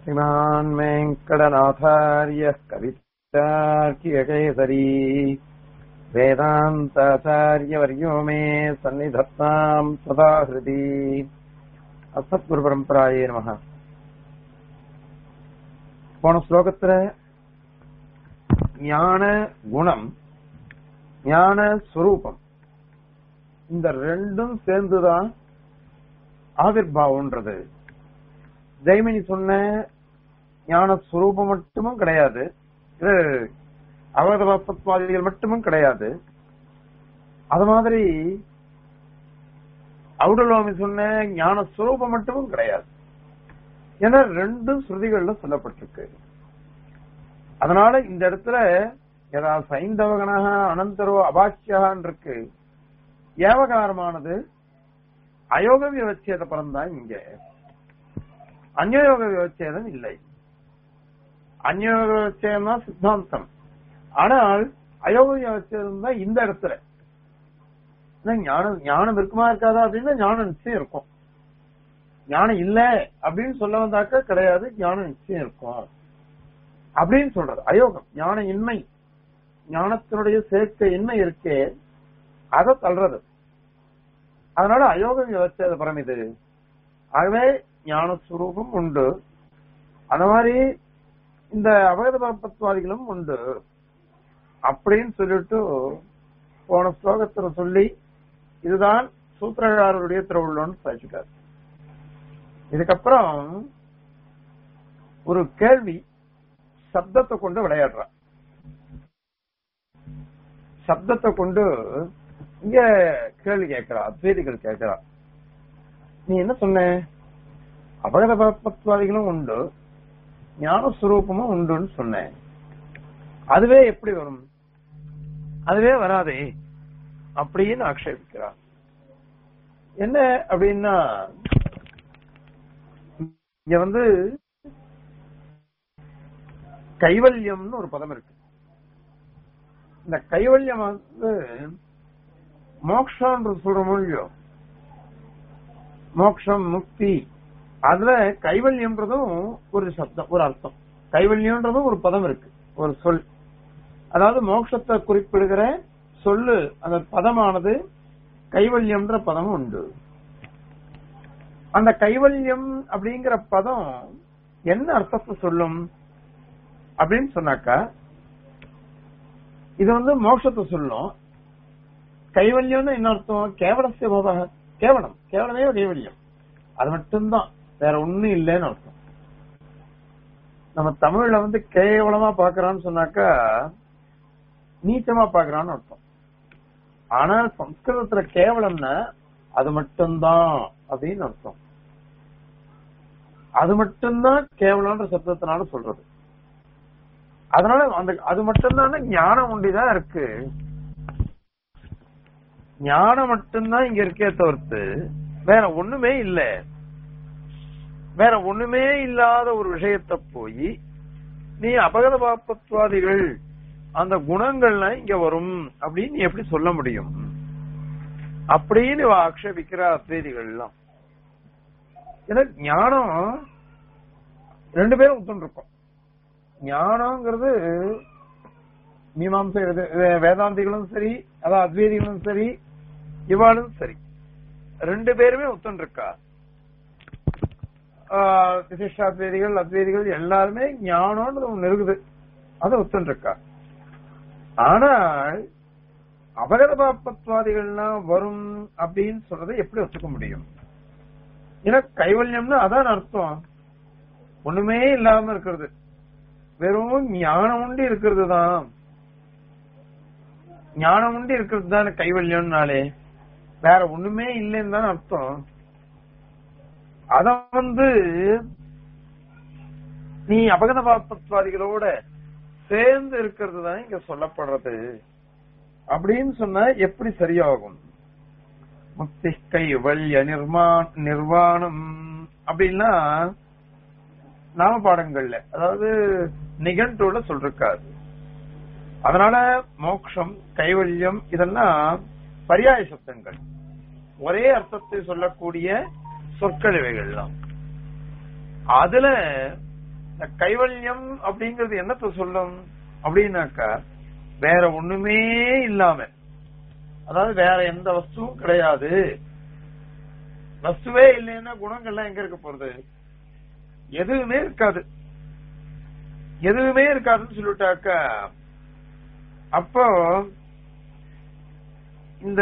श्रीमान् वेङ्कटनाथार्यः कवितार्कियकेसरी वेदान्ताचार्यवर्यो मे सन्निधत्ताम् सदा हृदि அசத்குருபரம்பராயே நமக போன ஸ்லோகத்துல ஞான குணம் ஞான ஸ்வரூபம் இந்த ரெண்டும் சேர்ந்துதான் ஆவிர்பாவம்ன்றது ஜெய்மினி சொன்ன ஞான ஸ்வரூபம் மட்டுமும் கிடையாது இது அவதவாசத்வாதிகள் மட்டுமும் கிடையாது அது மாதிரி அவுடலோமி சொன்ன ஞான ஸ்வரூபம் மட்டுமும் கிடையாது ஏன்னா ரெண்டும் ஸ்ருதிகள்ல சொல்லப்பட்டிருக்கு அதனால இந்த இடத்துல ஏதாவது சைந்தவகனாக அனந்தரோ அபாக்கியான் இருக்கு ஏவகாரமானது அயோக விவச்சேத பரம் தான் இங்க அந்யோக விவச்சேதம் இல்லை அந்யோக விவச்சேதம் தான் சித்தாந்தம் ஆனால் அயோக விவச்சேதம் தான் இந்த இடத்துல ஞானம் ஞானம் இருக்குமா இருக்காதா அப்படின்னா ஞானம் நிச்சயம் இருக்கும் ஞானம் இல்ல அப்படின்னு சொல்ல வந்தாக்க கிடையாது ஞானம் நிச்சயம் இருக்கும் அப்படின்னு சொல்றது அயோகம் ஞான இன்மை ஞானத்தினுடைய சேர்க்கை இன்மை இருக்கே அதை தள்ளுறது அதனால அயோகம் விவச்சேத பரம் இது ஆகவே ஞானஸ்வரூபம் உண்டு அந்த மாதிரி இந்த அபகத பரப்பத்வாதிகளும் உண்டு அப்படின்னு சொல்லிட்டு போன ஸ்லோகத்துல சொல்லி இதுதான் சூத்திரகாரருடைய திருவுள்ளோன்னு சாதிச்சுட்டார் இதுக்கப்புறம் ஒரு கேள்வி சப்தத்தை கொண்டு விளையாடுறா சப்தத்தை கொண்டு இங்க கேள்வி கேட்கிறா அத்வைதிகள் கேட்கிறா நீ என்ன சொன்ன அபகத பரப்பத்வாதிகளும் உண்டு ஞானஸ்வரூபமும் உண்டுன்னு சொன்னேன் அதுவே எப்படி வரும் அதுவே வராதே அப்படின்னு ஆக்ஷேபிக்கிறார் என்ன அப்படின்னா இங்க வந்து கைவல்யம்னு ஒரு பதம் இருக்கு இந்த கைவல்யம் வந்து மோக்ஷன்றது சொல்றோமோ இல்லையோ மோக்ஷம் முக்தி அதுல கைவல்யம்ன்றதும் ஒரு சப்தம் ஒரு அர்த்தம் கைவல்யம்ன்றதும் ஒரு பதம் இருக்கு ஒரு சொல் அதாவது மோட்சத்தை குறிப்பிடுகிற சொல்லு அந்த பதமானது கைவல்யம்ன்ற பதம் உண்டு அந்த கைவல்யம் அப்படிங்கிற பதம் என்ன அர்த்தத்தை சொல்லும் அப்படின்னு சொன்னாக்கா இது வந்து மோட்சத்தை சொல்லும் கைவல்யம்னு என்ன அர்த்தம் கேவலசிய போதாக கேவலம் கேவலமே கைவல்யம் அது மட்டும்தான் வேற ஒண்ணும் இல்லைன்னு அர்த்தம் நம்ம தமிழ்ல வந்து கேவலமா பாக்குறான்னு சொன்னாக்கா நீச்சமா பாக்குறான்னு அர்த்தம் ஆனால் சம்ஸ்கிருதத்துல கேவலம்னா அது மட்டும்தான் அப்படின்னு அர்த்தம் அது மட்டும்தான் கேவலம்ன்ற சப்தத்தினால சொல்றது அதனால அந்த அது மட்டும்தான் ஞானம் ஒண்டிதான் இருக்கு ஞானம் மட்டும்தான் இங்க இருக்கே தவிர்த்து வேற ஒண்ணுமே இல்ல வேற ஒண்ணுமே இல்லாத ஒரு விஷயத்த போய் நீ அபகத பாப்பத்வாதிகள் அந்த குணங்கள்லாம் இங்க வரும் அப்படின்னு நீ எப்படி சொல்ல முடியும் அப்படின்னு ஆக்ஷேபிக்கிற அத்வைதிகள் எல்லாம் ஏன்னா ஞானம் ரெண்டு பேரும் ஒத்துன்னு இருக்கும் ஞானம்ங்கிறது மீமாம்சை வேதாந்திகளும் சரி அதான் அத்வைதிகளும் சரி இவாளும் சரி ரெண்டு பேருமே ஒத்துன்னு இருக்கா விசிஷ்டாத்வேதிகள் அத்வைதிகள் எல்லாருமே ஞானம்ன்றது ஒண்ணு இருக்குது அது ஒத்துன்னு இருக்கா ஆனால் அபகத பாப்பத்வாதிகள்லாம் வரும் அப்படின்னு சொல்றதை எப்படி ஒத்துக்க முடியும் ஏன்னா கைவல்யம்னு அதான் அர்த்தம் ஒண்ணுமே இல்லாம இருக்கிறது வெறும் ஞானம் உண்டு இருக்கிறது தான் ஞானம் உண்டு இருக்கிறது தான் கைவல்யம்னாலே வேற ஒண்ணுமே இல்லைன்னு தான் அர்த்தம் அத வந்து நீ அபகத பாப்பத்வாதிகளோட சேர்ந்து இருக்கிறது தான் இங்க சொல்லப்படுறது அப்படின்னு சொன்னா எப்படி சரியாகும் முக்தி கைவல்ய நிர்மா நிர்வாணம் அப்படின்னா நாம பாடங்கள்ல அதாவது நிகழ்வுல சொல்றாரு அதனால மோக்ஷம் கைவல்யம் இதெல்லாம் பரியாய சப்தங்கள் ஒரே அர்த்தத்தை சொல்லக்கூடிய சொற்கள் இவைகள்லாம் அதுல இந்த கைவல்யம் அப்படிங்கிறது என்னத்த சொல்லும் அப்படின்னாக்கா வேற ஒண்ணுமே இல்லாம அதாவது வேற எந்த வஸ்துவும் கிடையாது வஸ்துவே இல்லைன்னா குணங்கள்லாம் எங்க இருக்க போறது எதுவுமே இருக்காது எதுவுமே இருக்காதுன்னு சொல்லிட்டாக்கா அப்போ இந்த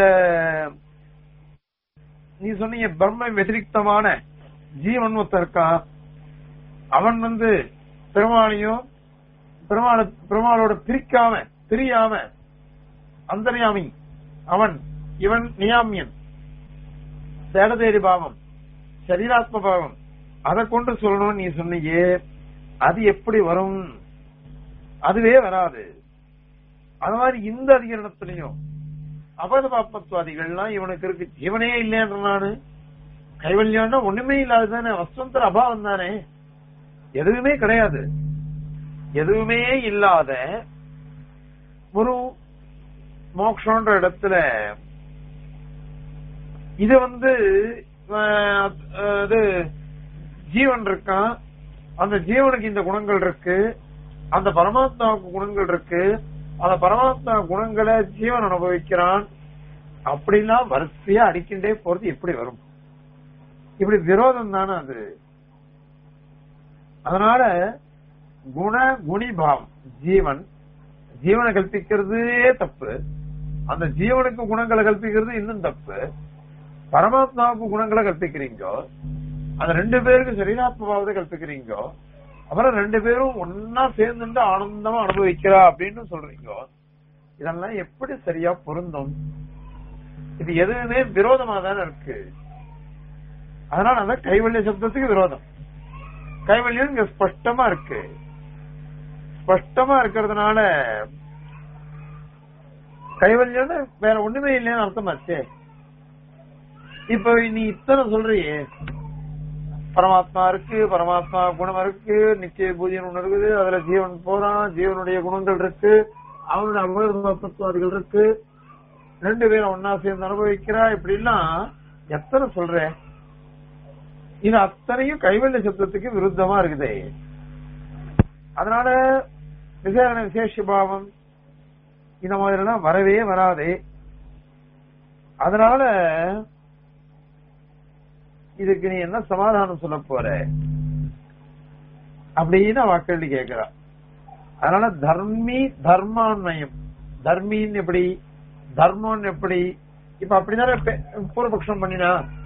நீ சொன்னீங்க பிரம்ம வெதிரிக்தமான ஜீவன் ஒருத்தன் இருக்கான் அவன் வந்து பெருமாளையும் பெருமாள பெருமாளோட பிரிக்காம பிரியாம அந்தர்யாமி அவன் இவன் நியாமியன் தேடதேடி பாவம் சரீராத்ம பாவம் அதை கொண்டு சொல்லணும்னு நீ சொன்னீங்க அது எப்படி வரும் அதுவே வராது அது மாதிரி இந்த அதிகரணத்திலையும் அபத பாப்பத்துவாதிகள்லாம் இவனுக்கு இருக்கு ஜீவனே இல்லைன்ற நானு கைவல்யம்னா ஒண்ணுமே இல்லாது தானே வஸ்துந்தர அபாவம் தானே எதுவுமே கிடையாது எதுவுமே இல்லாத ஒரு மோக்ஷன்ற இடத்துல இது வந்து அஹ், அஹ், இது ஜீவன் இருக்கான் அந்த ஜீவனுக்கு இந்த குணங்கள் இருக்கு அந்த பரமாத்மாவுக்கு குணங்கள் இருக்கு அந்த பரமாத்மா குணங்களை ஜீவன் அனுபவிக்கிறான் அப்படிலாம் வரிசையா அடிக்கின்றே போறது எப்படி வரும் இப்படி விரோதம் தானே அது அதனால குண குணிபாவம் ஜீவன் ஜீவனை கல்பிக்கிறதே தப்பு அந்த ஜீவனுக்கு குணங்களை கல்பிக்கிறது இன்னும் தப்பு பரமாத்மாவுக்கு குணங்களை கல்பிக்கிறீங்கோ அந்த ரெண்டு பேருக்கு சரீராத்மாவதை கல்பிக்கிறீங்க அப்புறம் ரெண்டு பேரும் ஒன்னா சேர்ந்துட்டு ஆனந்தமா அனுபவிக்கிறா அப்படின்னு சொல்றீங்க இதெல்லாம் எப்படி சரியா பொருந்தும் இது எதுவுமே விரோதமா தானே இருக்கு அதனால அந்த கைவல்ய சப்தத்துக்கு விரோதம் கைவல்யம் இங்க ஸ்பஷ்டமா இருக்கு ஸ்பஷ்டமா இருக்கிறதுனால கைவல்யம் வேற ஒண்ணுமே இல்லைன்னு அர்த்தமாச்சே இப்ப நீ இத்தனை சொல்றியே பரமாத்மா இருக்கு பரமாத்மா குணம் இருக்கு நிச்சய பூஜ்யம் ஒண்ணு இருக்குது அதுல ஜீவன் போறான் ஜீவனுடைய குணங்கள் இருக்கு அவனுடைய அபகதத்துவாதிகள் இருக்கு ரெண்டு பேரும் ஒன்னா சேர்ந்து அனுபவிக்கிறா இப்படி எல்லாம் எத்தனை சொல்ற இது அத்தனையும் கைவல்ய சப்தத்துக்கு விருத்தமா இருக்குதே அதனால விசேஷ விசேஷ பாவம் இந்த மாதிரி எல்லாம் வரவே வராது அதனால இதுக்கு நீ என்ன சமாதானம் சொல்ல போற அப்படின்னு அவ கேள்வி கேட்கிறா அதனால தர்மி தர்மான்மயம் தர்மின்னு எப்படி தர்மம் எப்படி இப்ப அப்படிதானே பெ- பூர்வபக்ஷம் பண்ணினா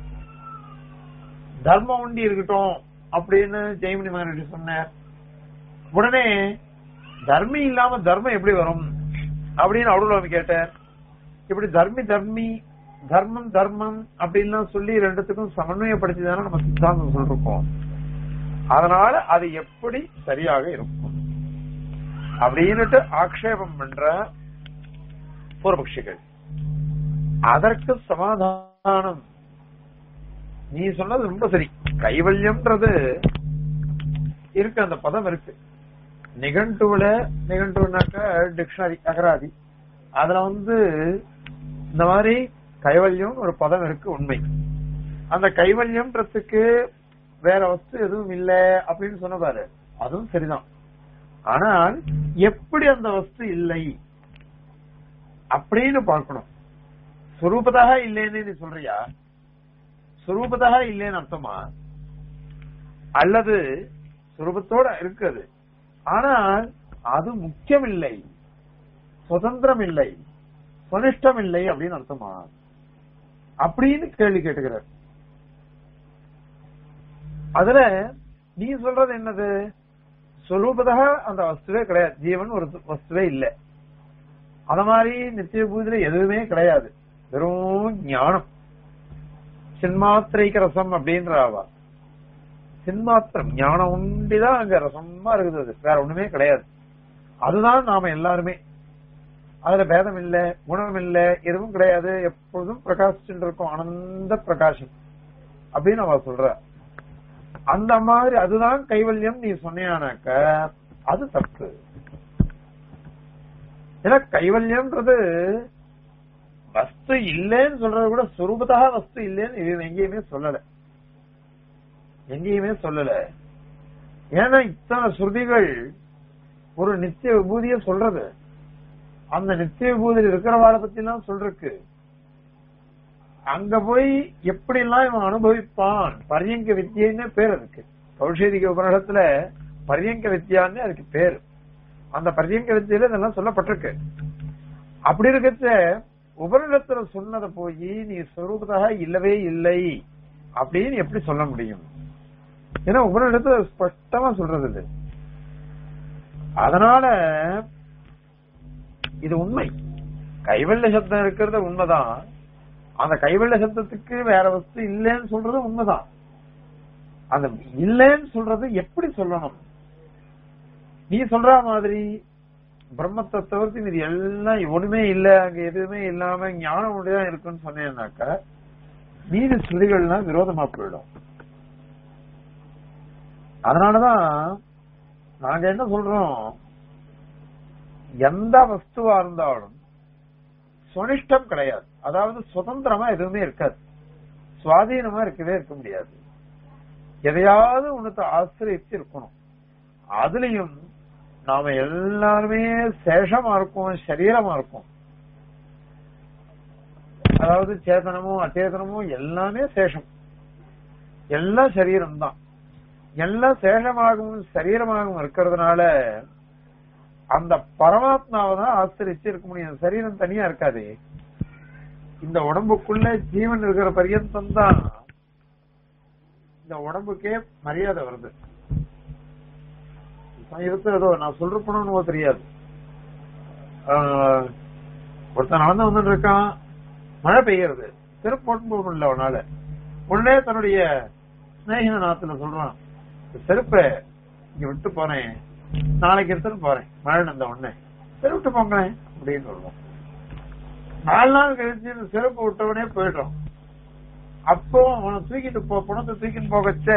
தர்மம் உண்டி இருக்கட்டும் அப்படின்னு ஜெயமணி மகரிஷி சொன்னார் உடனே தர்மி இல்லாம தர்மம் எப்படி வரும் அப்படின்னு அருள்வாமி கேட்டார் இப்படி தர்மி தர்மி தர்மம் தர்மம் அப்படின்லாம் சொல்லி ரெண்டுத்துக்கும் சமன்வயப்படுத்தி தானே நம்ம சித்தாந்தம் சொல்லிருக்கோம் அதனால அது எப்படி சரியாக இருக்கும் அப்படின்னுட்டு ஆக்ஷேபம் பண்ற பூர்வபக்ஷிகள் அதற்கு சமாதானம் நீ சொன்னது ரொம்ப சரி கைவல்யம்ன்றது இருக்கு அந்த பதம் இருக்கு நிகண்டுல நிகண்டுனாக்க டிக்ஷனரி அகராதி அதுல வந்து இந்த மாதிரி கைவல்யம் ஒரு பதம் இருக்கு உண்மை அந்த கைவல்யம்ன்றதுக்கு வேற வஸ்து எதுவும் இல்ல அப்படின்னு சொன்ன பாரு அதுவும் சரிதான் ஆனால் எப்படி அந்த வஸ்து இல்லை அப்படின்னு பார்க்கணும் சுரூபதாக இல்லைன்னு நீ சொல்றியா சுரூபதாக இல்லைன்னு அர்த்தமா அல்லது சுரூபத்தோட இருக்குது ஆனால் அது முக்கியம் இல்லை சுதந்திரம் இல்லை சுனிஷ்டம் இல்லை அப்படின்னு அர்த்தமா அப்படின்னு கேள்வி கேட்டுக்கிறார் அதுல நீ சொல்றது என்னது சொரூபதாக அந்த வஸ்துவே கிடையாது ஜீவன் ஒரு வஸ்துவே இல்லை அத மாதிரி நித்திய பூஜையில எதுவுமே கிடையாது வெறும் ஞானம் சின்மாத்திரைக்கு ரசம் அப்படின்ற ஆவா சின்மாத்திரம் ஞானம் உண்டிதான் அங்க ரசமா இருக்குது அது வேற ஒண்ணுமே கிடையாது அதுதான் நாம எல்லாருமே அதுல பேதம் இல்ல குணம் இல்ல எதுவும் கிடையாது எப்பொழுதும் பிரகாசிச்சுட்டு இருக்கும் ஆனந்த பிரகாசம் அப்படின்னு அவ சொல்ற அந்த மாதிரி அதுதான் கைவல்யம் நீ சொன்னியானாக்க அது தப்பு ஏன்னா கைவல்யம்ன்றது வஸ்து இல்லைன்னு சொல்றது கூட சுரூபத்தாக வஸ்து இல்லைன்னு இது எங்கேயுமே சொல்லல எங்கேயுமே சொல்லல ஏன்னா இத்தனை ஸ்ருதிகள் ஒரு நித்திய விபூதிய சொல்றது அந்த நித்திய விபூதியில் இருக்கிறவாளை பத்தி எல்லாம் சொல்றக்கு அங்க போய் எப்படி எல்லாம் இவன் அனுபவிப்பான் பரியங்க வித்தியன்னு பேர் அதுக்கு கௌஷேதிக உபநிடத்துல பரியங்க வித்தியான்னு அதுக்கு பேரு அந்த பரியங்க வித்தியில இதெல்லாம் சொல்லப்பட்டிருக்கு அப்படி இருக்கச்ச உபநிடத்துல சொன்னதை போய் நீ சொரூபதாக இல்லவே இல்லை அப்படின்னு எப்படி சொல்ல முடியும் ஏன்னா உபநிடத்துல ஸ்பஷ்டமா சொல்றது இது அதனால இது உண்மை கைவல்ய சப்தம் இருக்கிறது உண்மைதான் அந்த கைவல்ய சப்தத்துக்கு வேற வஸ்து இல்லைன்னு சொல்றது உண்மைதான் அந்த இல்லைன்னு சொல்றது எப்படி சொல்லணும் நீ சொல்ற மாதிரி பிரம்மத்தை தவிர்த்து இது எல்லாம் ஒண்ணுமே இல்ல அங்க எதுவுமே இல்லாம ஞானம் ஒன்றுதான் இருக்குன்னு சொன்னேன்னாக்கா மீதி ஸ்ருதிகள்லாம் விரோதமா போயிடும் அதனாலதான் நாங்க என்ன சொல்றோம் எந்த வஸ்துவா இருந்தாலும் சுனிஷ்டம் கிடையாது அதாவது சுதந்திரமா எதுவுமே இருக்காது சுவாதீனமா இருக்கவே இருக்க முடியாது எதையாவது ஒண்ணு ஆசிரியத்து இருக்கணும் அதுலயும் நாம எல்லாருமே சேஷமா இருக்கும் சரீரமா இருக்கும் அதாவது சேதனமும் அச்சேதனமும் எல்லாமே சேஷம் எல்லாம் சரீரம் தான் எல்லாம் சேஷமாகவும் சரீரமாகவும் இருக்கிறதுனால அந்த பரமாத்மாவை தான் ஆசிரிச்சு இருக்க முடியும் சரீரம் தனியா இருக்காது இந்த உடம்புக்குள்ள ஜீவன் இருக்கிற பரியந்தம் தான் இந்த உடம்புக்கே மரியாதை வருது சமீபத்தில் ஏதோ நான் சொல்றப்பணும்னு தெரியாது ஆஹ், ஒருத்தன் நடந்து வந்துட்டு இருக்கான் மழை பெய்யறது செருப்பு போட்டு போக முடியல அவனால உடனே தன்னுடைய சிநேகித நாத்துல சொல்றான் "இந்த செருப்பை இங்க விட்டு போறேன் நாளைக்கு எடுத்துட்டு போறேன் மழை நந்த உடனே செருப்பு போங்களேன் அப்படின்னு சொல்றோம் நாலு நாள் கழிச்சு இந்த செருப்பு விட்டவனே போயிடுறோம் அப்போ அவனை தூக்கிட்டு போ பணத்தை தூக்கிட்டு போகச்ச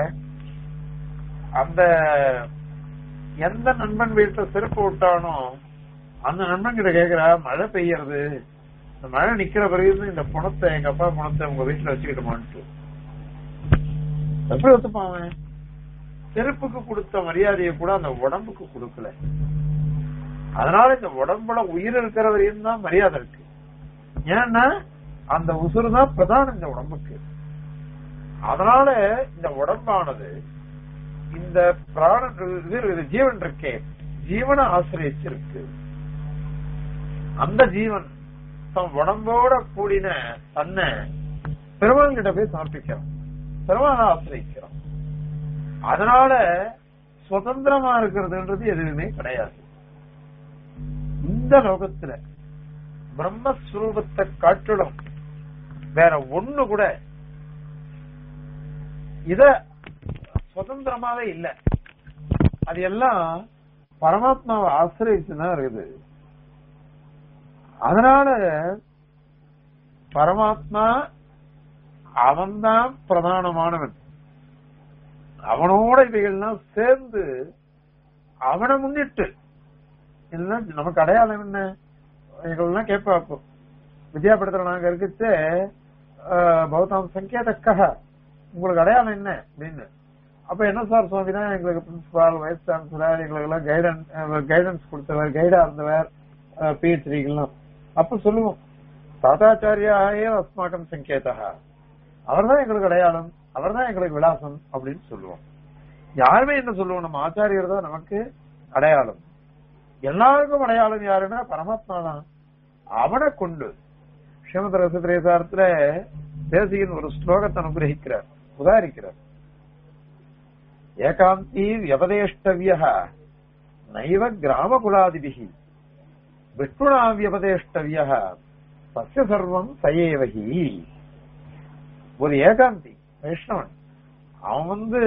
அந்த எந்த நண்பன் வீட்டுல செருப்பு விட்டானோ அந்த நண்பன் கிட்ட கேக்குறா மழை பெய்யறது இந்த மழை நிக்கிற பிறகு இந்த பணத்தை எங்க அப்பா பணத்தை உங்க வீட்டுல வச்சுக்கிட்டோமான்ட்டு எப்படி ஒத்துப்பான் அவன் செருப்புக்கு கொடுத்த மரியாதையை கூட அந்த உடம்புக்கு கொடுக்கல அதனால இந்த உடம்புல உயிர் இருக்கிற வரையும் தான் மரியாதை இருக்கு ஏன்னா அந்த உசுறு தான் பிரதானம் இந்த உடம்புக்கு அதனால இந்த உடம்பானது இந்த பிராணன் இது இருக்குது, ஜீவன் இருக்கே ஜீவனை ஆசிரியச்சிருக்கு அந்த ஜீவன் தன் உடம்போட கூடின தன்னை பெருமாள் கிட்ட போய் சமர்ப்பிக்கிறான் பெருமாளை ஆசிரியக்கிறான் அதனால சுதந்திரமா இருக்கிறதுன்றது எதுவுமே கிடையாது இந்த லோகத்துல பிரம்மஸ்வரூபத்தை காட்டிலும் வேற ஒண்ணு கூட இத சுதந்திரமாவே இல்ல அது எல்லாம் பரமாத்மாவை ஆசிரியச்சுதான் இருக்குது அதனால பரமாத்மா அவன்தான் பிரதானமானவன் அவனோட இவைகள்லாம் சேர்ந்து அவனை முன்னிட்டு இல்லைன்னா நமக்கு அடையாளம் என்ன எங்கெல்லாம் கேட்பா அப்போ வித்யாபடத்துல நாங்க இருக்குச்சு பௌத்தாம் சங்கேதக்காக உங்களுக்கு அடையாளம் என்ன அப்படின்னு அப்ப என்ன சார் சுவாமி தான் எங்களுக்கு பிரின்சிபால் வைஸ் சான்சலர் எங்களுக்கு எல்லாம் கைடன்ஸ் கைடன்ஸ் கொடுத்தவர் கைடா இருந்தவர் பிஹெச்டிக்கெல்லாம் அப்ப சொல்லுவோம் தாத்தாச்சாரியாயே அஸ்மாக்கம் சங்கேதா அவர்தான் எங்களுக்கு அடையாளம் அவர்தான் எங்களுக்கு விலாசம் அப்படின்னு சொல்லுவோம் யாருமே என்ன சொல்லுவோம் நம்ம ஆச்சாரியர் தான் நமக்கு அடையாளம் எல்லாருக்கும் அடையாளம் யாருன்னா பரமாத்மா தான் அவனை கொண்டு ஸ்ரீமத ரசத்திரேசாரத்துல தேசிகன் ஒரு ஸ்லோகத்தை அனுகிரகிக்கிறார் உதாரிக்கிறார் ஏகாந்தி வியபதேஷ்டவிய நைவ கிராமகுலாதிபிகி விஷ்ணுனா வியபதேஷ்டவிய சசிய சர்வம் சயேவகி ஒரு ஏகாந்தி வைஷ்ணவன் அவன் வந்து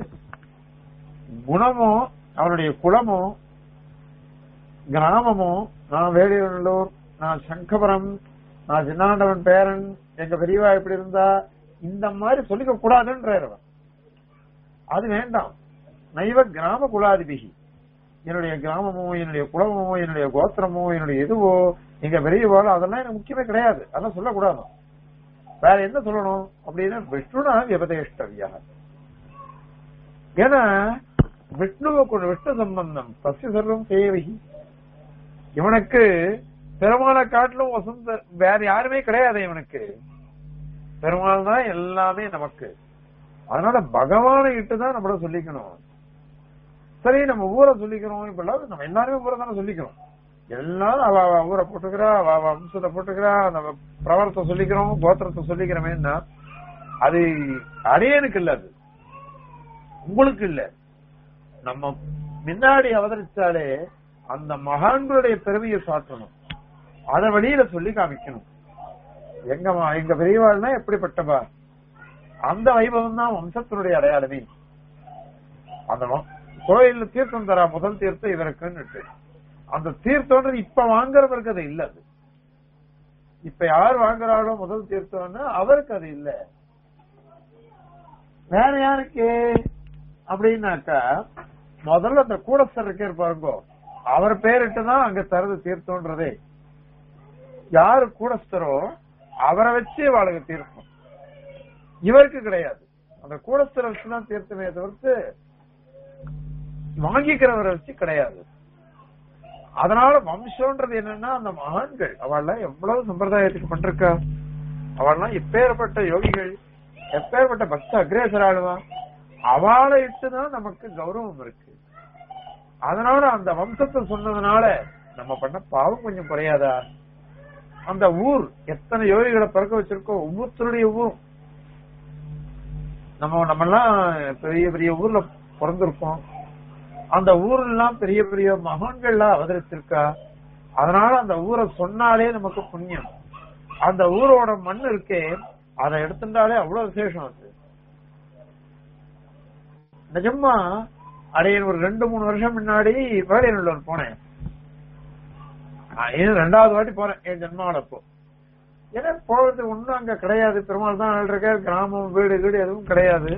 குணமோ அவனுடைய குலமோ கிராமமோ நான் வேலியநல்லூர் நான் சங்கபுரம் நான் சின்னாண்டவன் பேரன் எங்க பெரியவா இப்படி இருந்தா இந்த மாதிரி சொல்லிக்க கூடாதுன்றார் அவன் அது வேண்டாம் நைவ கிராம குலாதிபிகி என்னுடைய கிராமமோ என்னுடைய குலமோ என்னுடைய கோத்திரமோ என்னுடைய எதுவோ எங்க பெரியவாளோ அதெல்லாம் எனக்கு முக்கியமே கிடையாது அதெல்லாம் சொல்லக்கூடாது வேற என்ன சொல்லணும் அப்படின்னா விஷ்ணுனா விபதேஷ்டவியா ஏன்னா விஷ்ணுவை கொண்டு விஷ்ணு சம்பந்தம் சசிய சர்வம் சேவகி இவனுக்கு பெருமாளை காட்டிலும் வசந்த வேற யாருமே கிடையாது இவனுக்கு பெருமாள் தான் எல்லாமே நமக்கு அதனால பகவானை இட்டு தான் நம்மள சொல்லிக்கணும் சரி நம்ம ஊரை சொல்லிக்கிறோம் இப்ப எல்லாம் நம்ம எல்லாருமே ஊரை தானே சொல்லிக்கிறோம் எல்லாரும் அவ அவ ஊரை போட்டுக்கிறா அவ அவ வம்சத்தை போட்டுக்கிறா நம்ம பிரவரத்தை சொல்லிக்கிறோம் கோத்திரத்தை சொல்லிக்கிறோமேன்னா அது அடையனுக்கு இல்ல அது உங்களுக்கு இல்ல நம்ம முன்னாடி அவதரிச்சாலே அந்த மகான்களுடைய பெருமையை சாற்றணும் அத வழியில சொல்லி காமிக்கணும் எங்க மா- எங்க பெரியவாள்னா எப்படிப்பட்டவா அந்த வைபவம் தான் வம்சத்தினுடைய அடையாளமே அந்த வ- கோயில்ல தீர்த்தம் தரா முதல் தீர்த்தம் இவருக்குன்னு அந்த தீர்த்தம்ன்றது இப்ப வாங்குறவருக்கு அது இல்ல அது இப்ப யார் வாங்குறாளோ முதல் தீர்த்தம்னா அவருக்கு அது இல்ல வேற யாருக்கு அப்படின்னாக்கா முதல்ல அந்த கூடஸ்தர் இருக்கே பாருங்க அவர் பேரிட்டு தான் அங்க தரது தீர்த்தம்ன்றதே யாரு கூடஸ்தரோ அவரை வச்சு வாழ்க்கை தீர்த்தம் இவருக்கு கிடையாது அந்த கூடஸ்தரை வச்சு தான் தீர்த்தமே தவிர்த்து வாங்கிக்கிறவரை வச்சு கிடையாது அதனால வம்சம்ன்றது என்னன்னா அந்த மகான்கள் அவள்லாம் எவ்வளவு சம்பிரதாயத்துக்கு பண்றா அவள்லாம் எப்பேற்பட்ட யோகிகள் எப்பேற்பட்ட பக்த அக்ரேசராளுவா அவளை இட்டுதான் நமக்கு கௌரவம் இருக்கு அதனால அந்த வம்சத்தை சொன்னதுனால நம்ம பண்ண பாவம் கொஞ்சம் குறையாதா அந்த ஊர் எத்தனை யோகிகளை பிறக்க வச்சிருக்கோம் ஒவ்வொருத்தருடைய ஊரும் நம்ம நம்ம எல்லாம் பெரிய பெரிய ஊர்ல பிறந்திருக்கோம் அந்த ஊர்லாம் பெரிய பெரிய மகான்கள்லாம் அவதரிச்சிருக்கா அதனால அந்த ஊரை சொன்னாலே நமக்கு புண்ணியம் அந்த ஊரோட மண் இருக்கே அதை எடுத்துட்டாலே அவ்வளவு விசேஷம் அது நிஜமா அடையன் ஒரு ரெண்டு மூணு வருஷம் முன்னாடி வேலையநல்லூர் போனேன் ஆஹ் இது ரெண்டாவது வாட்டி போறேன் என் ஜென்மாவில் அப்போ ஏன்னா போறது ஒண்ணும் அங்க கிடையாது பெருமாள் தான் இருக்க கிராமம் வீடு வீடு எதுவும் கிடையாது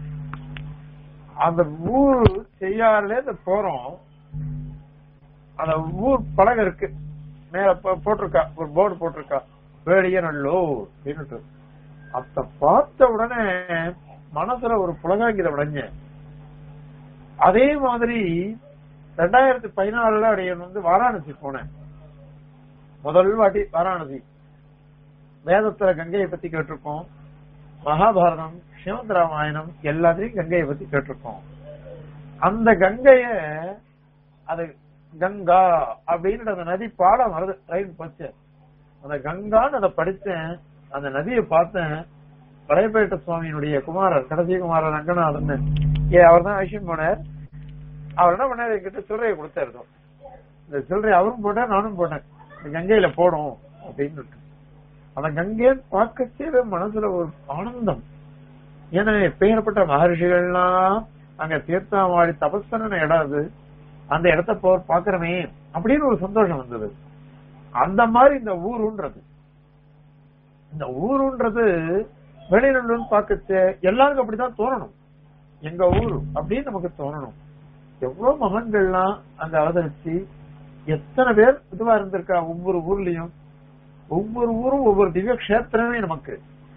அந்த ஊர் செய்யாறுல இந்த போறோம் அந்த ஊர் பலகை இருக்கு மேல போ- போட்டிருக்கா ஒரு போர்டு போட்டிருக்கா வேடிய நல்லூர் அப்படின்னுட்டு அத பார்த்த உடனே மனசுல ஒரு புலகாங்கித உடஞ்சேன் அதே மாதிரி ரெண்டாயிரத்தி பதினாலுல அடையன் வந்து வாராணசி போனேன் முதல் வாட்டி வாராணசி வேதத்துல கங்கையை பத்தி கேட்டிருக்கோம் மகாபாரதம் ஸ்ரீமத் ராமாயணம் எல்லாத்தையும் கங்கையை பத்தி கேட்டிருக்கோம் அந்த கங்கைய அது கங்கா அப்படின்னு அந்த நதி பாடம் வருது ரயில் போச்சு அந்த கங்கான்னு அதை படிச்சேன் அந்த நதியை பார்த்தேன் பழையப்பேட்ட சுவாமியினுடைய குமாரர் கடைசி குமாரர் ரங்கநாதன் ஏ அவர் தான் விஷயம் போனார் அவர் என்ன பண்ணாரு என்கிட்ட சில்லறையை கொடுத்தாரு இந்த சில்லறை அவரும் போட்டார் நானும் போட்டேன் இந்த கங்கையில போடும் அப்படின்னு அந்த கங்கையை பார்க்கச்சே மனசுல ஒரு ஆனந்தம் ஏன்னா பெயர்பட்ட மகர்ஷிகள்லாம் அங்க தீர்த்தாமாடி தபஸ்தன இடம் அது அந்த இடத்த போ பாக்குறமே அப்படின்னு ஒரு சந்தோஷம் வந்தது அந்த மாதிரி இந்த ஊருன்றது இந்த ஊருன்றது வெளிநல்லூர்னு பார்க்கச்சு எல்லாருக்கும் அப்படிதான் தோணணும் எங்க ஊரு அப்படின்னு நமக்கு தோணணும் எவ்வளவு மகன்கள்லாம் அங்க அவதரிச்சு எத்தனை பேர் இதுவா இருந்திருக்கா ஒவ்வொரு ஊர்லயும் ஒவ்வொரு ஊரும் ஒவ்வொரு திவ்ய கஷேத்திரமே நமக்கு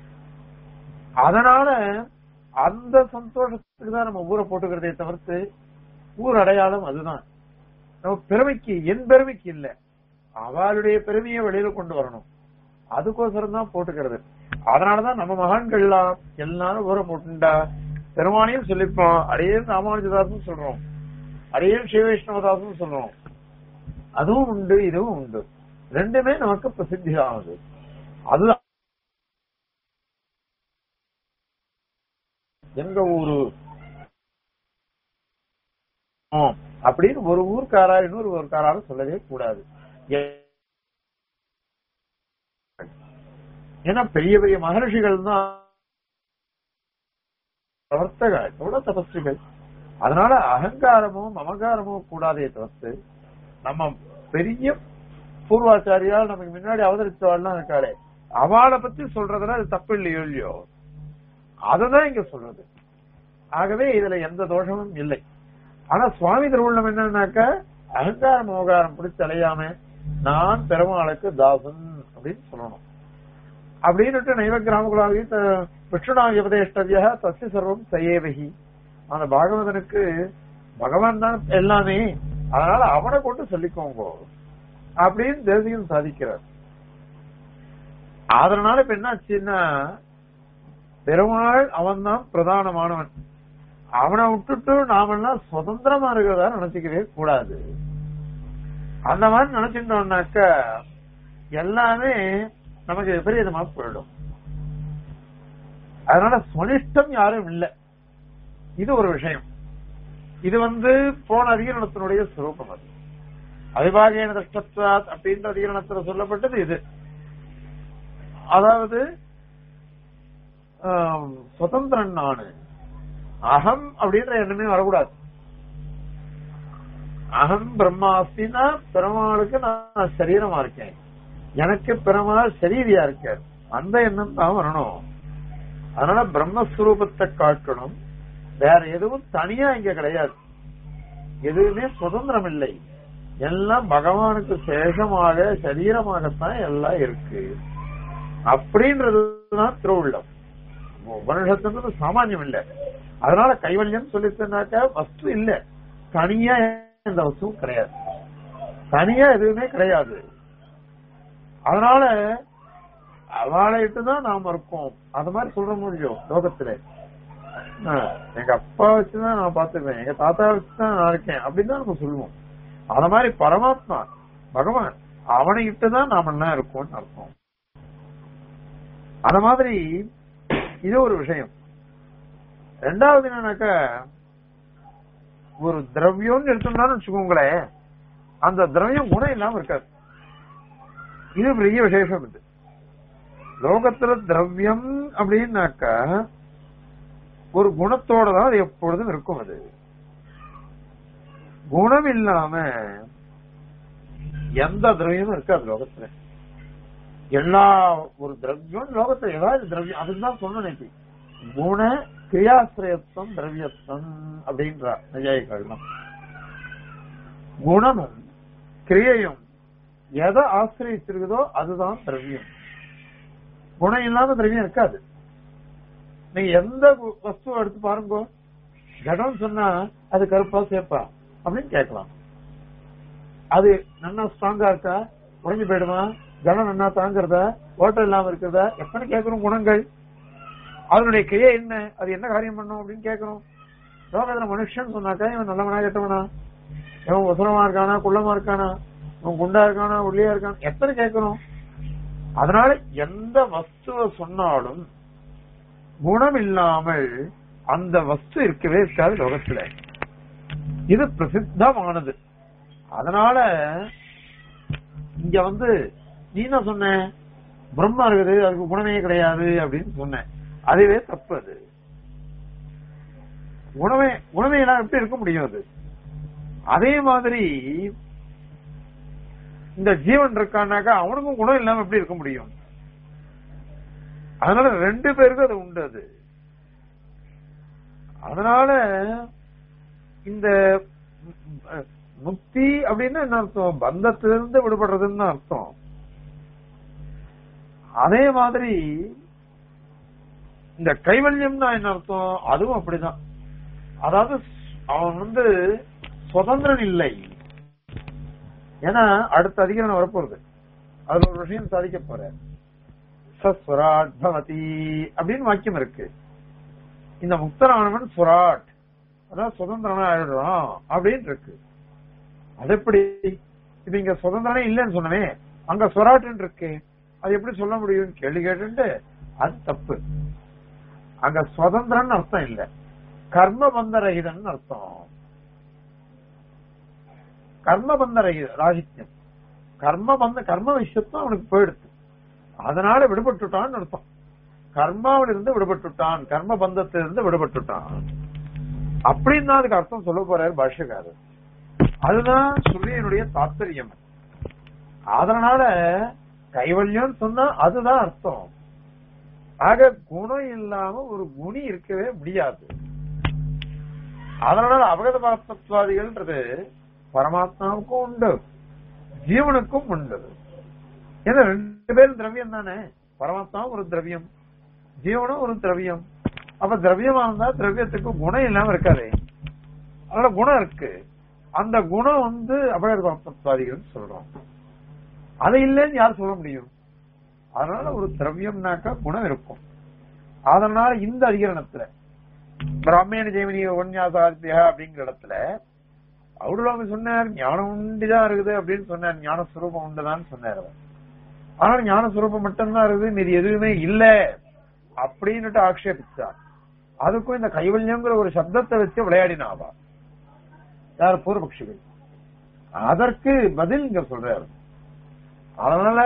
அதனால அந்த சந்தோஷத்துக்கு தான் நம்ம ஊரை போட்டுக்கிறதே தவிர்த்து ஊர் அடையாளம் அதுதான் நம்ம பெருமைக்கு என் பெருமைக்கு இல்ல அவளுடைய பெருமையை வெளியில கொண்டு வரணும் அதுக்கோசரம் தான் போட்டுக்கிறது அதனாலதான் நம்ம மகான்கள்லாம் எல்லாரும் ஊரை போட்டுண்டா பெருமானையும் சொல்லிப்போம் அடையே ராமானுஜதாசன் சொல்றோம் அடையே சிவவைஷ்ணவதாசன் சொல்றோம் அதுவும் உண்டு இதுவும் உண்டு ரெண்டுமே நமக்கு பிரசித்தி ஆகுது அதுதான் எங்க ஊரு ஆம், அப்படின்னு ஒரு ஊர்க்காரா இன்னொரு ஊர்க்காராலும் சொல்லவே கூடாது ஏ- ஏன்னா பெரிய பெரிய மகர்ஷிகள் தான் பிரவர்த்தகர் எவ்வளவு தபஸ்விகள் அதனால அகங்காரமோ மமகாரமோ கூடாதே தவிர்த்து நம்ம பெரிய பூர்வாச்சாரியால் நமக்கு முன்னாடி அவதரிச்சவாள்லாம் இருக்காளே அவளை பத்தி சொல்றதுல அது தப்பு இல்லையோ இல்லையோ அததான் இங்க சொல்றது ஆகவே இதுல எந்த தோஷமும் இல்லை ஆனா சுவாமி திருவுள்ளம் என்னன்னாக்க அகங்கார மோகாரம் பிடிச்சு அலையாம நான் பெருமாளுக்கு தாசன் அப்படின்னு சொல்லணும் அப்படின்னுட்டு நைவ கிராமகுலாவி விஷ்ணுநாய உபதேஷ்டவிய தஸ்ய சர்வம் சயேவகி அந்த பாகவதனுக்கு பகவான் தான் எல்லாமே அதனால அவனை கொண்டு சொல்லிக்கோங்க அப்படின்னு தேசியம் சாதிக்கிறார் அதனால இப்ப என்னாச்சுன்னா பெருமாள் அவன் தான் பிரதானமானவன் அவனை விட்டுட்டு நாமெல்லாம் சுதந்திரமா இருக்கிறதா நினைச்சுக்கவே கூடாது அந்த மாதிரி நினைச்சுட்டோம்னாக்க எல்லாமே நமக்கு விபரீதமா போயிடும் அதனால சுனிஷ்டம் யாரும் இல்லை இது ஒரு விஷயம் இது வந்து போன அதிகரணத்தினுடைய சுரூபம் அது அவிபாகியன தஷ்டத்வாத் அப்படின்ற அதிகரணத்துல சொல்லப்பட்டது இது அதாவது ஆம், சுதந்திரன் நானு அகம் அப்படின்ற எண்ணமே வரக்கூடாது அகம் பிரம்மாஸ்தினா பெருமாளுக்கு நான் சரீரமா இருக்கேன் எனக்கு பெருமாள் சரீரியா இருக்கார் அந்த எண்ணம் தான் வரணும் அதனால பிரம்மஸ்வரூபத்தை காட்டணும் வேற எதுவும் தனியா இங்க கிடையாது எதுவுமே சுதந்திரம் இல்லை எல்லாம் பகவானுக்கு சேஷமாக சரீரமாகத்தான் எல்லாம் இருக்கு அப்படின்றதுதான் திருவுள்ளம் உபனிஷத்துன்றது சாமானியம் இல்ல அதனால கைவல்யம் சொல்லிச்சுனாக்கா வஸ்து இல்ல தனியா இந்த வஸ்துவும் கிடையாது தனியா எதுவுமே கிடையாது அதனால அவளை தான் நாம இருக்கோம் அது மாதிரி சொல்ற முடியும் லோகத்துல ஆ, எங்க அப்பா வச்சுதான் நான் பாத்துக்குவேன் எங்க தாத்தா வச்சுதான் நான் இருக்கேன் அப்படின்னு தான் நம்ம சொல்லுவோம் அத மாதிரி பரமாத்மா பகவான் அவனைகிட்ட தான் நாம எல்லாம் இருக்கோம்னு அர்த்தம் அத மாதிரி இது ஒரு விஷயம் ரெண்டாவது என்னன்னாக்க ஒரு திரவியம்னு எடுத்தோம்னாலும் வச்சுக்கோங்களேன் அந்த திரவியம் குணம் இல்லாம இருக்காது இது பெரிய விசேஷம் இது லோகத்துல திரவியம் அப்படின்னாக்கா ஒரு குணத்தோட தான் அது எப்பொழுதும் இருக்கும் அது குணம் இல்லாம எந்த திரவியமும் இருக்காது லோகத்துல எல்லா ஒரு திரவியம் லோகத்துல ஏதாவது திரவியம் அதுதான் சொன்னேன் இப்ப. குண கிரியாசிரியத்துவம் திரவியத்துவம் அப்படின்ற நிஜாயிகள்லாம் குணமும் கிரியையும் எதை ஆசிரியச்சிருக்குதோ அதுதான் திரவியம் குணம் இல்லாம திரவியம் இருக்காது நீங்க எந்த கு- வஸ்துவை எடுத்து பாருங்க ஜடம் சொன்னா அது கருப்பா சேப்பா அப்படின்னு கேட்கலாம் அது நல்லா ஸ்ட்ராங்கா இருக்கா உடைஞ்சு போயிடுமா ஜடம் நல்லா தாங்குறதா ஓட்டம் இல்லாம இருக்கிறதா எத்தனை கேட்கணும் குணங்கள் அதனுடைய கிரியை என்ன அது என்ன காரியம் பண்ணும் அப்படின்னு கேட்கணும் லோகத்துல மனுஷன் சொன்னாக்கா இவன் நல்லவனா கெட்டவனா இவன் உசரமா இருக்கானா குள்ளமா இருக்கானா இவன் குண்டா இருக்கானா ஒல்லியா இருக்கானா எத்தனை கேட்கணும் அதனால எந்த வஸ்துவை சொன்னாலும் குணம் இல்லாமல் அந்த வஸ்து இருக்கவே இருக்காது லோகத்துல இது பிரசித்தமானது அதனால இங்க வந்து நீ என்ன சொன்ன பிரம்மா இருக்குது அதுக்கு குணமே கிடையாது அப்படின்னு சொன்னேன் அதுவே தப்பு அது குணமே குணமே எல்லாம் எப்படி இருக்க முடியும் அது அதே மாதிரி இந்த ஜீவன் இருக்கானாக்கா அவனுக்கும் குணம் இல்லாம எப்படி இருக்க முடியும் அதனால ரெண்டு பேருக்கும் அது உண்டு அது அதனால இந்த அஹ், முக்தி அப்படின்னா என்ன அர்த்தம் பந்தத்திலிருந்து விடுபடுறதுன்னு தான் அர்த்தம் அதே மாதிரி இந்த கைவல்யம்னா என்ன அர்த்தம் அதுவும் அப்படிதான் அதாவது அவன் வந்து சுதந்திரன் இல்லை ஏன்னா அடுத்த அதிகாரம் வரப்போறது அதுல ஒரு விஷயம் சாதிக்க போற சஸ்வராட் பவதி அப்படின்னு வாக்கியம் இருக்கு இந்த முக்தரானவன் சுராட் அதான் சுதந்திரனா ஆயிடுறான் அப்படின்னு இருக்கு அது எப்படி இப்ப இங்க சுதந்திரனே இல்லைன்னு சொன்னவே அங்க சுராட்டுன்னு இருக்கு அது எப்படி சொல்ல முடியும் கேள்வி கேட்டு அது தப்பு அங்க சுதந்திரன் அர்த்தம் இல்ல கர்ம பந்த ரகிதன் அர்த்தம் கர்ம பந்த ரகித ராகித்யம் கர்ம பந்த கர்ம விஷயத்தும் அவனுக்கு போயிடுது அதனால விடுபட்டுட்டான்னு அர்த்தம் கர்மாவில இருந்து விடுபட்டுட்டான் கர்ம பந்தத்திலிருந்து விடுபட்டுட்டான் அப்படின்னு தான் அதுக்கு அர்த்தம் சொல்ல போறாரு பாஷ்யக்காரர் அதுதான் சுருதியினுடைய தாத்பரியம் அதனால கைவல்யம் சொன்னா அதுதான் அர்த்தம் ஆக குணம் இல்லாம ஒரு குணி இருக்கவே முடியாது அதனால அவகத பாத்மத்வாதிகள்ன்றது பரமாத்மாவுக்கும் உண்டு ஜீவனுக்கும் உண்டு ஏன்னா ரெண்டு பேரும் திரவியம் தானே பரமாத்மாவும் ஒரு திரவியம் ஜீவனும் ஒரு திரவியம் அப்ப திரவியமா இருந்தா திரவியத்துக்கு குணம் இல்லாம இருக்காது அதனால குணம் இருக்கு அந்த குணம் வந்து அபகதவாதிகள் சொல்றோம் அது இல்லைன்னு யார் சொல்ல முடியும் அதனால ஒரு திரவியம்னாக்கா குணம் இருக்கும் அதனால இந்த அதிகரணத்துல பிராமண ஜெயமனி உன்யாசாத்தியா அப்படிங்கிற இடத்துல அவருடைய சொன்னார் ஞானம் உண்டுதான் இருக்குது அப்படின்னு சொன்னார் ஞான சுரூபம் உண்டுதான் சொன்னார் அவர் ஆனால் ஞான சுரூபம் மட்டும்தான் இருக்குது மீது எதுவுமே இல்ல அப்படின்னுட்டு ஆக்ஷேபிச்சார் அதுக்கும் இந்த கைவல்யங்கிற ஒரு சப்தத்தை வச்சு விளையாடினாவா யார் பூர்வபக்ஷிகள் அதற்கு பதில் இங்க சொல்றாரு அதனால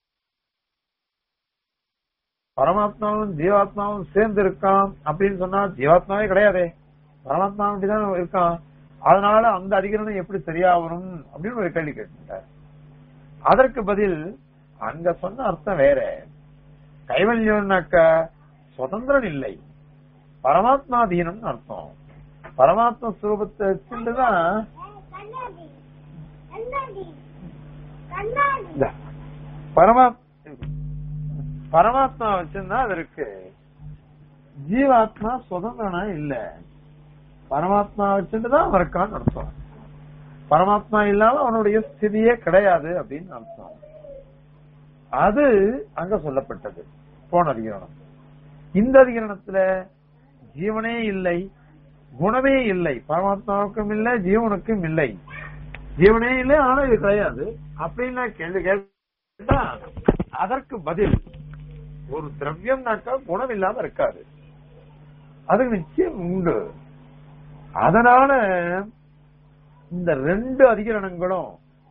பரமாத்மாவும் ஜீவாத்மாவும் சேர்ந்து இருக்கான் அப்படின்னு சொன்னா ஜீவாத்மாவே கிடையாதே பரமாத்மா அப்படிதான் இருக்கான் அதனால அந்த அதிகரணம் எப்படி சரியா வரும் அப்படின்னு ஒரு கேள்வி கேட்டார் அதற்கு பதில் அங்க சொன்ன அர்த்தம் வேற கைவல்யம்னாக்கா சுதந்திரன் இல்லை பரமாத்மாதீனம்னு அர்த்தம் பரமாத்மா ஸ்வரூபத்தை வச்சுட்டுதான் கண்ணாடி கண்ணாடி கண்ணாடி இந்த பரமா பரமாத்மா வச்சிருந்தா அது இருக்கு ஜீவாத்மா சுதந்திரனா இல்ல பரமாத்மா வச்சுட்டுதான் அவன் இருக்கான்னு அர்த்தம் பரமாத்மா இல்லாம அவனுடைய ஸ்திதியே கிடையாது அப்படின்னு அர்த்தம் அது அங்க சொல்லப்பட்டது போன அதிகரணம் இந்த அதிகரணத்துல ஜீவனே இல்லை குணமே இல்லை பரமாத்மாவுக்கும் இல்லை ஜீவனுக்கும் இல்லை ஜீவனே இல்லை ஆனா இது கிடையாது அப்படின்னு கேள்வி கேட்டா அதற்கு பதில் ஒரு திரவியம்னாக்கா குணம் இல்லாம இருக்காது அதுக்கு நிச்சயம் உண்டு அதனால இந்த ரெண்டு அதிகரணங்களும்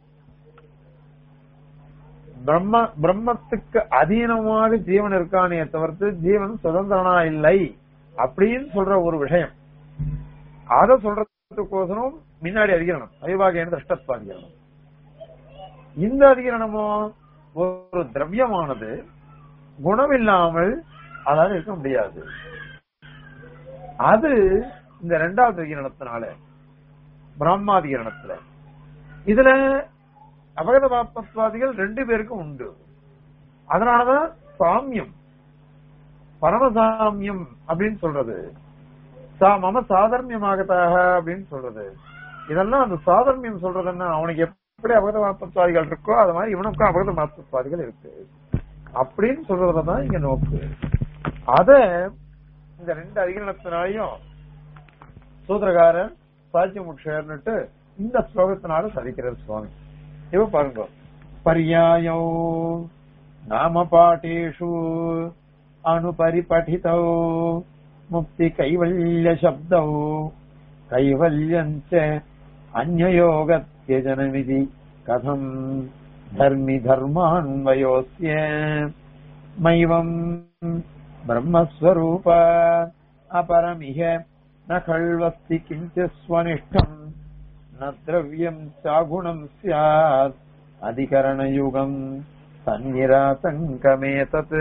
பிரம்ம பிரம்மத்துக்கு அதீனமாக ஜீவன் இருக்கானே தவிர்த்து ஜீவன் சுதந்திரனா இல்லை அப்படின்னு சொல்ற ஒரு விஷயம் அத சொல்றதுக்கோசரம் முன்னாடி அதிகரணம் அவிவாகியான திருஷ்டத்வ அதிகரணம் இந்த அதிகரணமோ ஒரு திரவியமானது குணம் இல்லாமல் அதாவது இருக்க முடியாது அது இந்த இரண்டாவது அதிகரணத்தினால பிரம்மாதிகரணத்துல இதுல அபகத பாப்பத்வாதிகள் ரெண்டு பேருக்கும் உண்டு அதனாலதான் சாமியம் பரமசாமியம் அப்படின்னு சொல்றது சா- மம சாதர்மியமாகத்தாக அப்படின்னு சொல்றது இதெல்லாம் அந்த சாதர்மியம் சொல்றதுன்னா அவனுக்கு எப்படி அபகத பாப்பத்வாதிகள் இருக்கோ அது மாதிரி இவனுக்கும் அபகத பாப்பத்வாதிகள் இருக்கு அப்படின்னு சொல்றதுலதான் இங்க நோக்கு அத இந்த ரெண்டு அதிகரணத்தினாலையும் சூத்திரகாரன் சாட்சியமுட்சர்னுட்டு இந்த ஸ்லோகத்தினால சதிக்கிறார் சுவாமி இப்ப பாருங்க பர்யாயோ நாம பாட்டேஷு அனுபரிபഠிதோ முக்தி கைவல்ய சப்தோ கைவல்யஞ்ச அந்யோகத்யஜனமிதி கதம் தர்மி தர்மான்வயோஸ்ய மைவம் பிரம்மஸ்வரூப அபரமிக न खल्वस्ति किञ्चित् स्वनिष्ठम् न द्रव्यम् चागुणम् स्यात् अधिकरणयुगम् तन्निरातङ्कमेतत्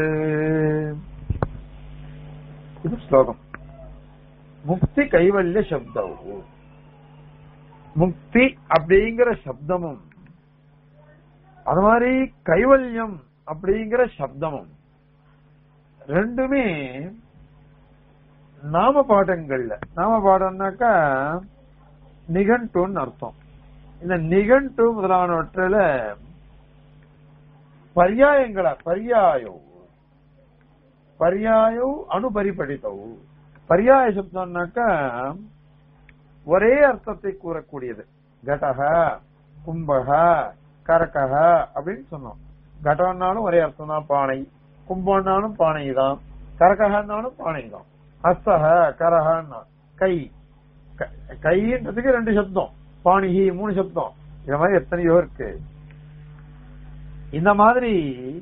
இது ஸ்லோகம் முக்தி கைவல்ய சப்தம் முக்தி அப்படிங்கிற சப்தமும் அது மாதிரி கைவல்யம் அப்படிங்கிற சப்தமும் ரெண்டுமே நாம பாடங்கள்ல நாம பாடம்னாக்கா நிகண்டுன்னு அர்த்தம் இந்த நிகண்டு முதலானவற்றில பர்யாயங்களா பர்யாயோ பர்யாயோ அனுபரிபடித்தவு பர்யாய சப்தம்னாக்கா ஒரே அர்த்தத்தை கூறக்கூடியது கடக கும்பக கரகக அப்படின்னு சொன்னோம் கடம்னாலும் ஒரே அர்த்தம் தான் பானை கும்பம்னாலும் பானை தான் கரகன்னாலும் பானை தான் ஹஸ்தக கரகன்னா கை க- கைன்றதுக்கு ரெண்டு சப்தம் பாணிகி மூணு சப்தம் இந்த மாதிரி எத்தனையோ இருக்கு இந்த மாதிரி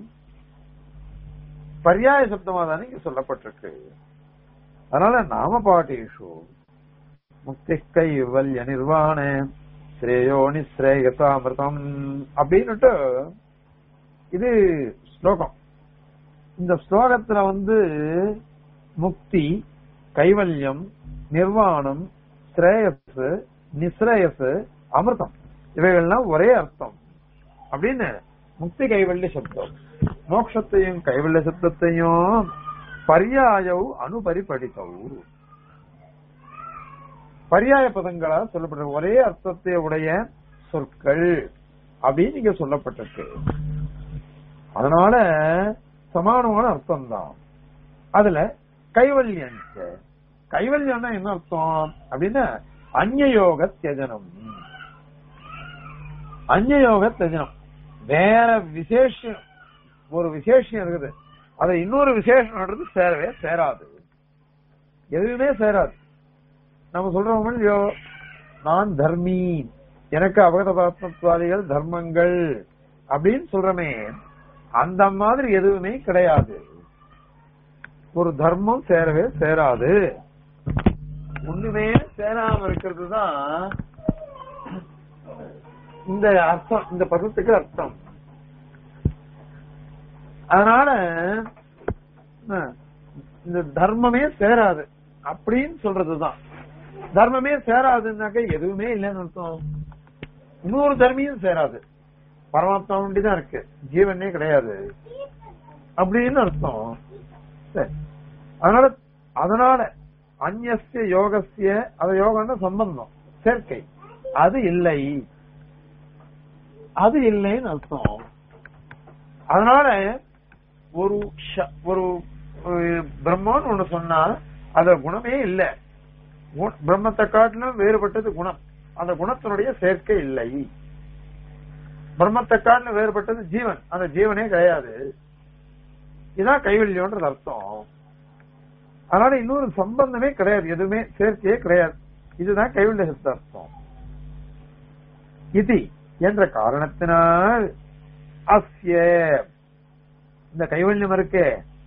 பர்யாய சப்தமா தானே இங்க சொல்லப்பட்டிருக்கு அதனால நாம பாட்டேஷு முக்தி கைவல்ய நிர்வாண ஸ்ரேயோ நிஸ்ரேயசாமிருதம் அப்படின்னுட்டு இது ஸ்லோகம் இந்த ஸ்லோகத்துல வந்து முக்தி கைவல்யம் நிர்வாணம் ஸ்ரேயஸ் நிஸ்ரேயஸ் அமிர்தம் இவைகள்லாம் ஒரே அர்த்தம் அப்படின்னு முக்தி கைவல்ய சப்தம் மோட்சத்தையும் கைவல்ய சப்தத்தையும் பர்யாயவு அனுபரி படித்தவு பரியாய பதங்களா சொல்லப்படுற ஒரே அர்த்தத்தை உடைய சொற்கள் அப்படின்னு இங்க சொல்லப்பட்டிருக்கு அதனால சமானமான அர்த்தம் தான் அதுல கைவல்யம் கைவல்யம்னா என்ன அர்த்தம் அப்படின்னா அந்நியோக தியஜனம் அந்நியோக தியஜனம் வேற விசேஷம் ஒரு விசேஷம் இருக்குது அது இன்னொரு விசேஷம்ன்றது சேரவே சேராது எதுவுமே சேராது நம்ம சொல்றோம் இல்லையோ நான் தர்மி எனக்கு அபகத பாத்மத்வாதிகள் தர்மங்கள் அப்படின்னு சொல்றமே அந்த மாதிரி எதுவுமே கிடையாது ஒரு தர்மம் சேரவே சேராது ஒண்ணுமே சேராம இருக்கிறது தான் இந்த அர்த்தம் இந்த பதத்துக்கு அர்த்தம் அதனால அஹ், இந்த தர்மமே சேராது அப்படின்னு சொல்றதுதான் தர்மமே சேராதுன்னாக்க எதுவுமே இல்லைன்னு அர்த்தம் இன்னொரு தர்மியும் சேராது பரமாத்மா தான் இருக்கு ஜீவனே கிடையாது அப்படின்னு அர்த்தம் சரி. அதனால அதனால அந்நிய யோகசிய அது யோகம்னா சம்பந்தம் சேர்க்கை அது இல்லை அது இல்லைன்னு அர்த்தம் அதனால ஒரு ஷ- ஒரு ஒரு பிரம்மன்னு ஒண்ணு சொன்னா அத குணமே இல்ல குண- பிரம்மத்தை காட்டிலும் வேறுபட்டது குணம் அந்த குணத்தினுடைய சேர்க்கை இல்லை பிரம்மத்தை காட்டிலும் வேறுபட்டது ஜீவன் அந்த ஜீவனே கிடையாது இதான் கைவல்யம்ன்றது அர்த்தம் அதனால இன்னொரு சம்பந்தமே கிடையாது எதுவுமே சேர்க்கையே கிடையாது இதுதான் கைவல்ய சித்த அர்த்தம் இது என்ற காரணத்தினால் அஸ்ய இந்த கைவல்யம் இருக்கே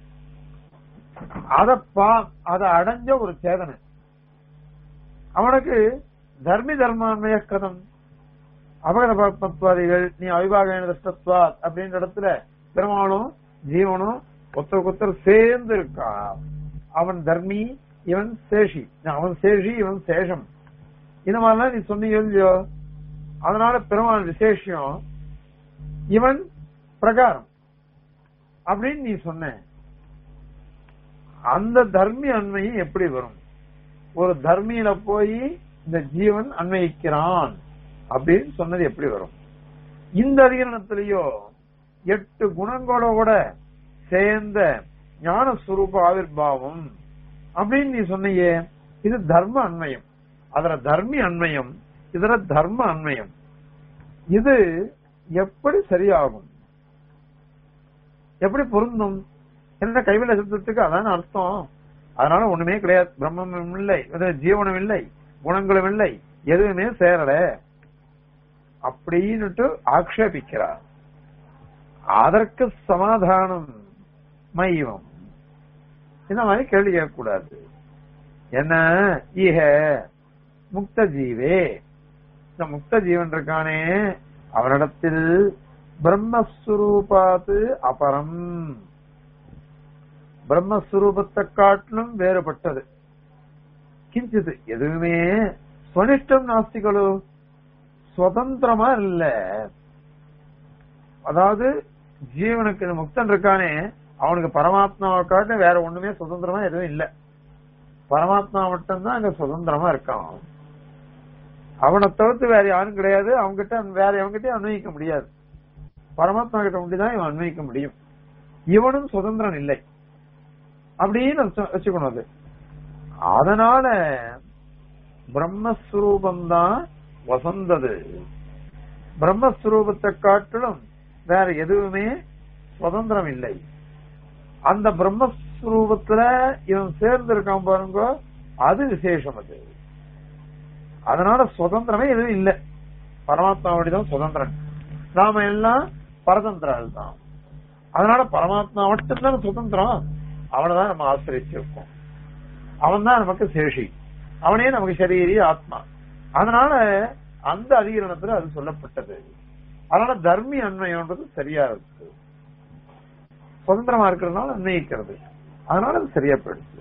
அத பா அத அடைஞ்ச ஒரு சேதனை அவனுக்கு தர்மி தர்மான்மய கதம் அபகத பத்வாதிகள் நீ அவிபாக தத்துவா அப்படின்ற இடத்துல பெருமாளும் ஜீவனும் ஒருத்தருக்கு ஒருத்தர் சேர்ந்து இருக்கா அவன் தர்மி இவன் சேஷி அவன் சேஷி இவன் சேஷம் இந்த மாதிரிலாம் நீ சொன்னீங்க இல்லையோ அதனால பெருமாள் விசேஷம் இவன் பிரகாரம் அப்படின்னு நீ சொன்ன அந்த தர்மி அண்மையும் எப்படி வரும் ஒரு தர்மியில போய் இந்த ஜீவன் அன்வயிக்கிறான் அப்படின்னு சொன்னது எப்படி வரும் இந்த அதிகரணத்திலேயோ எட்டு குணங்களோட சேர்ந்த ஞான சுரூப ஆவிர்வாவம் அப்படின்னு நீ சொன்னியே இது தர்ம அண்மயம் அதுல தர்மி அண்மயம் இதுல தர்ம அண்மயம் இது எப்படி சரியாகும் எப்படி பொருந்தும் என்ன கைவில சித்தத்துக்கு அதான அர்த்தம் அதனால ஒண்ணுமே கிடையாது பிரம்மமும் இல்லை இது ஜீவனும் இல்லை குணங்களும் இல்லை எதுவுமே சேரல அப்படின்னுட்டு ஆக்ஷேபிக்கிறார் அதற்கு சமாதானம் மைவம் இந்த மாதிரி கேள்வி கேட்கக்கூடாது என்ன ஈக முக்த ஜீவே இந்த முக்த ஜீவன் இருக்கானே அவனிடத்தில் பிரம்மஸ்வரூபாத்து அபரம் பிரம்மஸ்வரூபத்தை காட்டிலும் வேறுபட்டது கிஞ்சிது எதுவுமே ஸ்வனிஷ்டம் நாஸ்திகளோ சுதந்திரமா இல்ல அதாவது ஜீவனுக்கு இந்த முக்தன் இருக்கானே அவனுக்கு பரமாத்மாவை காட்டிலும் வேற ஒண்ணுமே சுதந்திரமா எதுவும் இல்ல பரமாத்மா மட்டும்தான் அங்க சுதந்திரமா இருக்கான் அவனை தவிர்த்து வேற யாரும் கிடையாது அவன்கிட்ட வேற எவன்கிட்டயும் அன்வயிக்க முடியாது பரமாத்மா கிட்ட முடிதான் இவன் அன்வயிக்க முடியும் இவனும் சுதந்திரன் இல்லை அப்படின்னு வச்சு- வச்சுக்கணும் அது அதனால பிரம்மஸ்வரூபம்தான் வசந்தது பிரம்மஸ்வரூபத்தை காட்டிலும் வேற எதுவுமே சுதந்திரம் இல்லை அந்த பிரம்மஸ்வரூபத்துல இவன் சேர்ந்து இருக்கான் பாருங்க அது விசேஷம் அது அதனால சுதந்திரமே எதுவும் இல்லை பரமாத்மாவோடதான் சுதந்திரன் நாம எல்லாம் பரதந்திரால் தான் அதனால பரமாத்மா மட்டும்தான் சுதந்திரம் அவனை தான் நம்ம ஆசிரிச்சிருக்கோம் அவன் தான் நமக்கு சேஷி அவனே நமக்கு சரீரி ஆத்மா அதனால அந்த அதிகரணத்துல அது சொல்லப்பட்டது அதனால தர்மி அண்மைன்றது சரியா இருக்கு சுதந்திரமா இருக்கிறதுனால அன்வயிக்கிறது அதனால அது சரியா போயிடுச்சு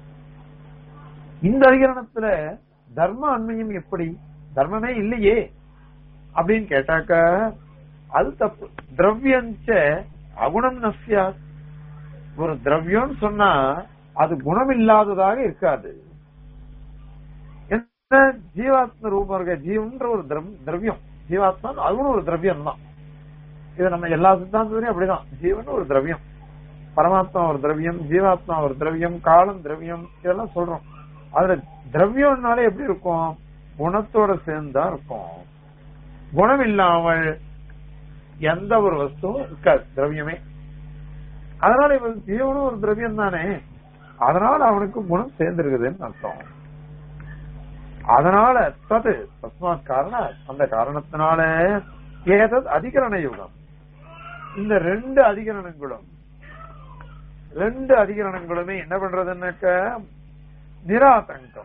இந்த அதிகரணத்துல தர்ம அண்மையும் எப்படி தர்மமே இல்லையே அப்படின்னு கேட்டாக்க அது தப்பு திரவியஞ்ச அகுணம் நசியா ஒரு திரவியம்னு சொன்னா அது குணம் இல்லாததாக இருக்காது ஜீவாத்ம ரூபம் இருக்க ஜீவன்ற ஒரு திரம்- திரவியம் ஜீவாத்மா அதுவும் ஒரு திரவியம் தான் இது நம்ம எல்லா சித்தாந்தத்திலையும் அப்படிதான் ஜீவன் ஒரு திரவியம் பரமாத்மா ஒரு திரவியம் ஜீவாத்மா ஒரு திரவியம் காலம் திரவியம் இதெல்லாம் சொல்றோம் அதுல திரவியம்னாலே எப்படி இருக்கும் குணத்தோட சேர்ந்தா இருக்கும் குணம் இல்லாமல் எந்த ஒரு வஸ்துவும் இருக்காது திரவியமே அதனால இவன் ஜீவனும் ஒரு திரவியம் தானே அதனால அவனுக்கு குணம் சேர்ந்திருக்குதுன்னு அர்த்தம் அதனால தது தஸ்மாத் காரண அந்த காரணத்தினால ஏதது அதிகரண யுகம் இந்த ரெண்டு அதிகரணங்களும் ரெண்டு அதிகரணங்களுமே என்ன பண்றதுன்னாக்க நிராதங்கம்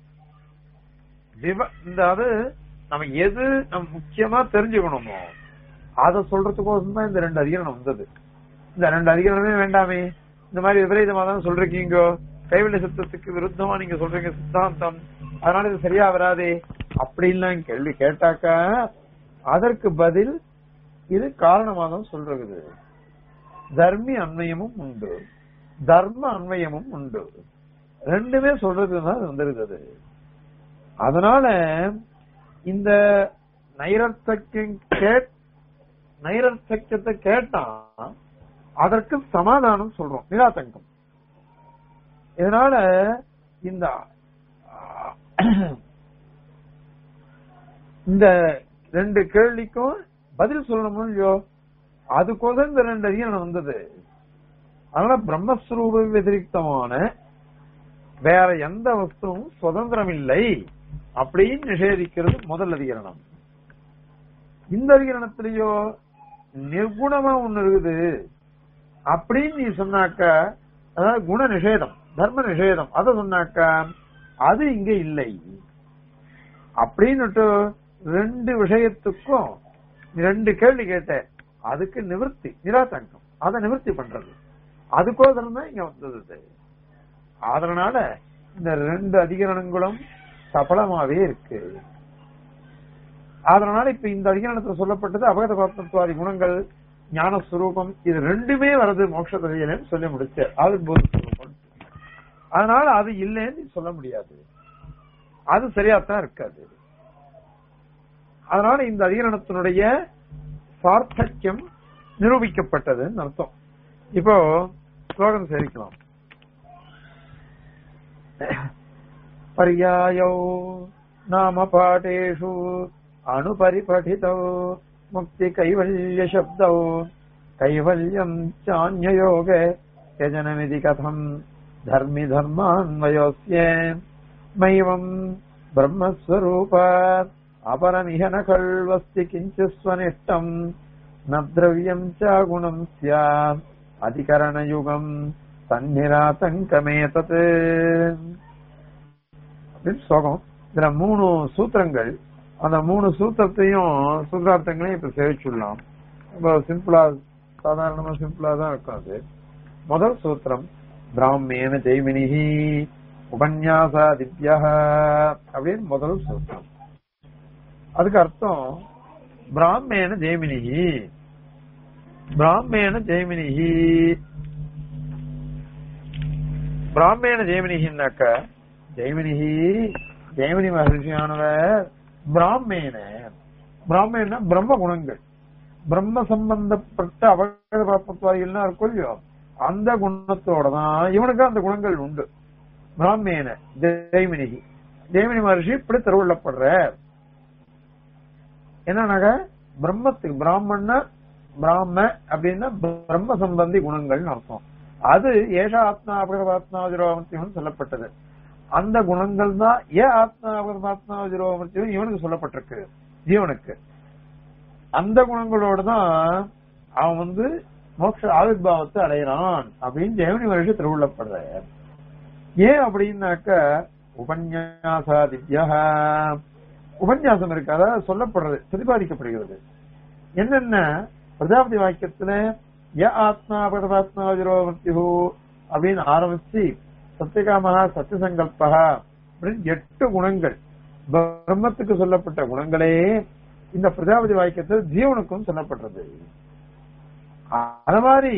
விவ- இந்த அது நம்ம எது நம்ம முக்கியமா தெரிஞ்சுக்கணுமோ அதை சொல்றதுக்கோசம் தான் இந்த ரெண்டு அதிகரணம் வந்தது இந்த ரெண்டு அதிகரணமே வேண்டாமே இந்த மாதிரி விபரீதமா தான் சொல்றீங்க கைவல்ய சித்தத்துக்கு விருத்தமா நீங்க சொல்றீங்க சித்தாந்தம் அதனால இது சரியா வராதே அப்படின்லாம் கேள்வி கேட்டாக்கா அதற்கு பதில் இது காரணமா தான் சொல்றது தர்மி அன்வயமும் உண்டு தர்ம அன்வயமும் உண்டு ரெண்டுமே சொல்றதுதான் வந்திருக்குது அதனால இந்த நைரத்தக்கம் கேட் நைரத்தக்கத்தை கேட்டா அதற்கு சமாதானம் சொல்றோம் நிராதங்கம் இதனால இந்த இந்த ரெண்டு கேள்விக்கும் பதில் சொல்லணும் இல்லையோ அதுக்கோசம் இந்த ரெண்டு அதிகாரம் வந்தது அதனால பிரம்மஸ்வரூப வதிரிக்தமான வேற எந்த வஸ்துவும் சுதந்திரம் இல்லை அப்படின்னு நிஷேதிக்கிறது முதல் அதிகரணம் இந்த அதிகரணத்திலேயோ நிர்குணமா ஒண்ணு இருக்குது அப்படின்னு நீ சொன்னாக்க அதாவது குண நிஷேதம் தர்ம நிஷேதம் அத சொன்னாக்க அது இங்க இல்லை அப்படின்னுட்டு ரெண்டு விஷயத்துக்கும் ரெண்டு கேள்வி கேட்டேன் அதுக்கு நிவர்த்தி நிராதங்கம் அதை நிவர்த்தி பண்றது அதுக்கோசரம் தான் இங்க வந்தது இது. அதனால இந்த ரெண்டு அதிகரணங்களும் சபலமாவே இருக்கு அதனால இப்ப இந்த அதிகரணத்துல சொல்லப்பட்டது அபகத பாத்மத்துவாதி குணங்கள் ஞானஸ்வரூபம் இது ரெண்டுமே வருது மோட்ச தரியலன்னு சொல்லி முடிச்சு அது போத ஸ்வரூபம் அதனால அது இல்லைன்னு சொல்ல முடியாது அது சரியாத்தான் இருக்காது அதனால இந்த அதிகரணத்தினுடைய சார்த்தக்கியம் நிரூபிக்கப்பட்டதுன்னு அர்த்தம் இப்போ ஸ்லோகம் சேரிக்கலாம் पर्यायौ नाम पाठेषु अणुपरिपठितौ मुक्तिकैवल्यशब्दौ कैवल्यम् चान्ययोग यजनमिति कथम् धर्मि धर्मान्वयोऽस्य मैवम् ब्रह्मस्वरूप अपरमिह न खल्वस्ति किञ्चित् स्वनिष्टम् न द्रव्यम् च गुणम् स्यात् अधिकरणयुगम् தன்னிராதங்கமேதத் அப்படின்னு ஸ்லோகம் இதுல மூணு சூத்திரங்கள் அந்த மூணு சூத்திரத்தையும் சூத்திரார்த்தங்களையும் இப்ப சேவிச்சுடலாம் ரொம்ப சிம்பிளா சாதாரணமா சிம்பிளா தான் இருக்கும் அது முதல் சூத்திரம் பிராமேன ஜெய்மினிஹி உபன்யாசா திவ்யா அப்படின்னு முதல் சூத்திரம் அதுக்கு அர்த்தம் பிராமேன ஜெய்மினிஹி பிராமேன ஜெய்மினிஹி பிராமேன ஜெய்மினிகின்னாக்க ஜெய்மினிஹி ஜெய்மினி மகர்ஷியானவர் பிராமேன பிராமேன பிரம்ம குணங்கள் பிரம்ம சம்பந்தப்பட்ட அவகாசத்துவாதிகள்லாம் இருக்கும் இல்லையோ அந்த குணத்தோட தான் இவனுக்கு அந்த குணங்கள் உண்டு பிராமேன ஜெய்மினிகி ஜெய்மினி மகர்ஷி இப்படி திருவள்ளப்படுற என்னன்னாக்க பிரம்மத்துக்கு பிராமண பிராம அப்படின்னா பிரம்ம சம்பந்தி குணங்கள்னு அர்த்தம் அது ஏஷ ஆத்மா அபகதாத்மாவிரோமத்தியம் சொல்லப்பட்டது அந்த குணங்கள் தான் ஏன் ஆத்மா அபகதாத்மாவிரோமத்தியம் இவனுக்கு சொல்லப்பட்டிருக்கு ஜீவனுக்கு அந்த குணங்களோட தான் அவன் வந்து மோட்ச ஆவிர்வாவத்தை அடைகிறான் அப்படின்னு ஜெயமணி வருஷம் திருவுள்ளப்படுற ஏன் அப்படின்னாக்க உபன்யாசா திவ்யா உபன்யாசம் இருக்கு அதாவது சொல்லப்படுறது பிரதிபாதிக்கப்படுகிறது என்னென்ன பிரஜாபதி வாக்கியத்துல ய ஆத்மா பரமாத்மா விரோமத்தியோ அப்படின்னு ஆரம்பிச்சு சத்தியகாமகா சத்தியசங்கல்பா அப்படின்னு எட்டு குணங்கள் பிரம்மத்துக்கு சொல்லப்பட்ட குணங்களே இந்த பிரஜாபதி வாக்கியத்தில் ஜீவனுக்கும் சொல்லப்பட்டது அது மாதிரி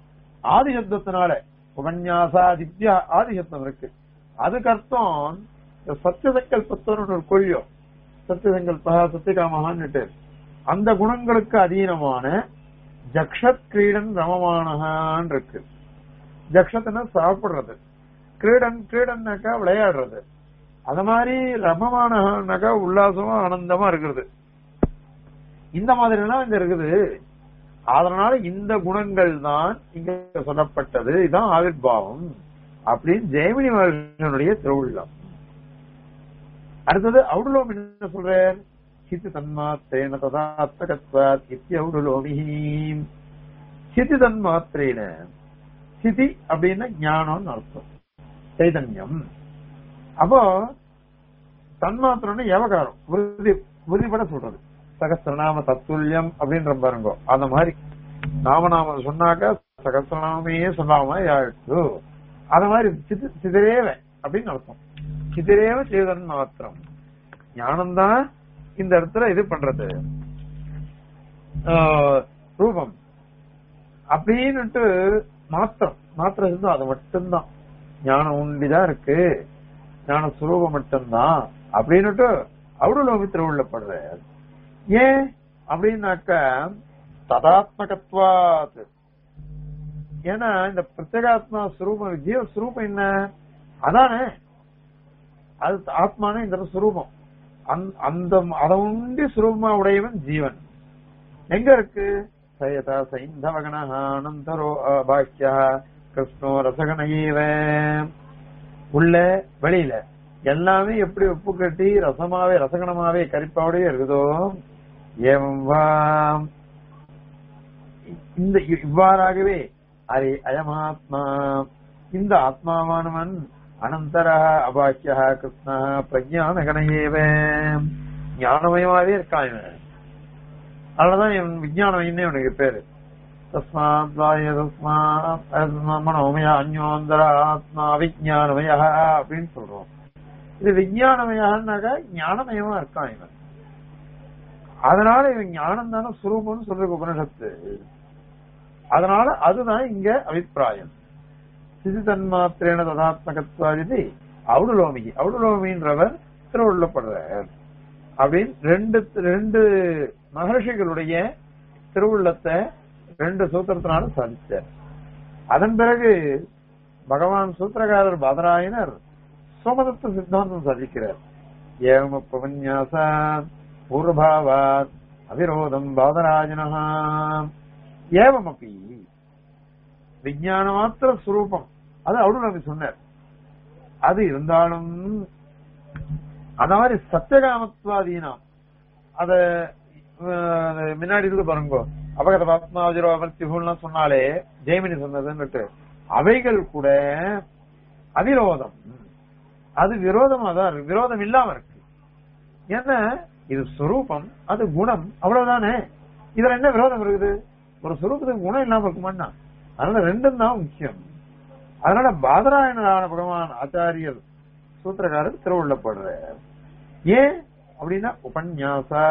ஆதிசப்தத்தினால உபன்யாசா திவ்யா ஆதிசப்தம் இருக்கு அதுக்கு அர்த்தம் இந்த சத்திய சங்கல்பத்தோன்னு ஒரு கொள்ளியோ சத்திய சங்கல்பா சத்தியகாமகான்னுட்டு அந்த குணங்களுக்கு அதீனமான ஜக்ஷத் கிரீடன் ரமமானகான் இருக்கு ஜக்ஷத்துனா சாப்பிடுறது கிரீடன் கிரீடன்னாக்கா விளையாடுறது அத மாதிரி ரமமானகான்னாக்கா உல்லாசமா ஆனந்தமா இருக்கிறது இந்த மாதிரி எல்லாம் இங்க இருக்குது அதனால இந்த குணங்கள் தான் இங்க சொல்லப்பட்டது இதுதான் ஆவிர்வாவம் அப்படின்னு ஜெயமினி மகர்ஷனுடைய திருவிழம் அடுத்தது அவுடுலோம் என்ன சொல்றார் சித்து தன்மாத்திரேன ததாத்மகத்வாத் இத்தியவுடுலோமி சித்தி தன்மாத்திரேன சிதி அப்படின்னா ஞானம்னு அர்த்தம் சைதன்யம் அப்போ தன்மாத்திரம்னு ஏவகாரம் உறுதி உறுதிப்பட சொல்றது சகசிரநாம தத்துல்யம் அப்படின்ற பாருங்க அந்த மாதிரி நாமநாம சொன்னாக்க சகசிரநாமையே சொல்லாம ஆயிடுச்சு அந்த மாதிரி சிது சிதறேவ அப்படின்னு அர்த்தம் சிதறேவ சேதன் மாத்திரம் ஞானம்தான் இந்த இடத்துல இது பண்றது ஆஹ், ரூபம் அப்படின்னுட்டு மாத்திரம் மாத்திரம் இருந்தா அது மட்டும்தான் ஞானம் உண்டிதான் இருக்கு ஞான சுரூபம் மட்டும்தான் அப்படின்னுட்டு அவுடலோகி திருவுள்ளப்படுற ஏன் அப்படின்னாக்க ததாத்மகத்வாத் ஏன்னா இந்த பிரத்யேகாத்மா சுரூபம் ஜீவ சுரூபம் என்ன அதானே அது ஆத்மான இந்த சுரூபம் அந்த- அந்த அதை உண்டி சுரூபமா உடையவன் ஜீவன் எங்க இருக்கு சயதா சைந்தவகண அனந்தரோ பாக்கியா கிருஷ்ணோ ரசகணீவ உள்ள வெளியில எல்லாமே எப்படி உப்பு கட்டி ரசமாவே ரசகணமாவே கரிப்பாவோடய இருக்குதோ ஏவம் வாம் இந்த இ- இவ்வாறாகவே அரே அயமாத்மா இந்த ஆத்மாவானவன் அனந்தர அபாக்கிய கிருஷ்ண பிரஜான கணையேவ ஞானமயமாவே இருக்கான் இவன் அதனாலதான் இவன் விஞ்ஞானமயம்னே இவனுக்கு பேரு தஸ்மாத் வாய தஸ்மாத் மனோமய அந்யோந்தர ஆத்மா விஜயானமய அப்படின்னு சொல்றோம் இது விஜயானமயான்னாக்கா ஞானமயமா இருக்கான் இவன் அதனால இவன் ஞானம் தானே சுரூபம்னு சொல்றது உபனிஷத்து அதனால அதுதான் இங்க அபிப்பிராயம் சிதி தன்மாத்திரேன ததாத்மகத்வாதி அவுடுலோமி அவுடுலோமின்றவர் திருவுள்ளப்படுறார் அப்படின்னு ரெண்டு ரெண்டு மகர்ஷிகளுடைய திருவுள்ளத்தை ரெண்டு சூத்திரத்தினால சாதிச்சார் அதன் பிறகு பகவான் சூத்திரகாரர் பாதராயனர் சோமதத்த சித்தாந்தம் சாதிக்கிறார் ஏவம பிரபன்யாசா பூர்வபாவாத் அவிரோதம் பாதராஜனா ஏவமப்பி விஞ்ஞான மாத்திர சுரூபம் அது அவுடுலமி சொன்னார் அது இருந்தாலும் அந்த மாதிரி சத்தியகாமத்வாதீனம் அத அஹ், முன்னாடி இருக்கு பாருங்க அபகத பாத்மாவஜரோ அமர்த்திகுல்லாம் சொன்னாலே ஜெய்மினி சொன்னதுன்னுட்டு அவைகள் கூட அவிரோதம் அது விரோதமா தான் இருக்கு விரோதம் இல்லாம இருக்கு ஏன்னா இது சுரூபம் அது குணம் அவ்வளவுதானே இதுல என்ன விரோதம் இருக்குது ஒரு சுரூபத்துக்கு குணம் இல்லாம இருக்குமாண்ணா அதனால ரெண்டும் தான் முக்கியம் அதனால பாதராயணரான பகவான் ஆச்சாரியர் சூத்திரக்காரர் திருவுள்ளப்படுறார் ஏன் அப்படின்னா உபன்யாசா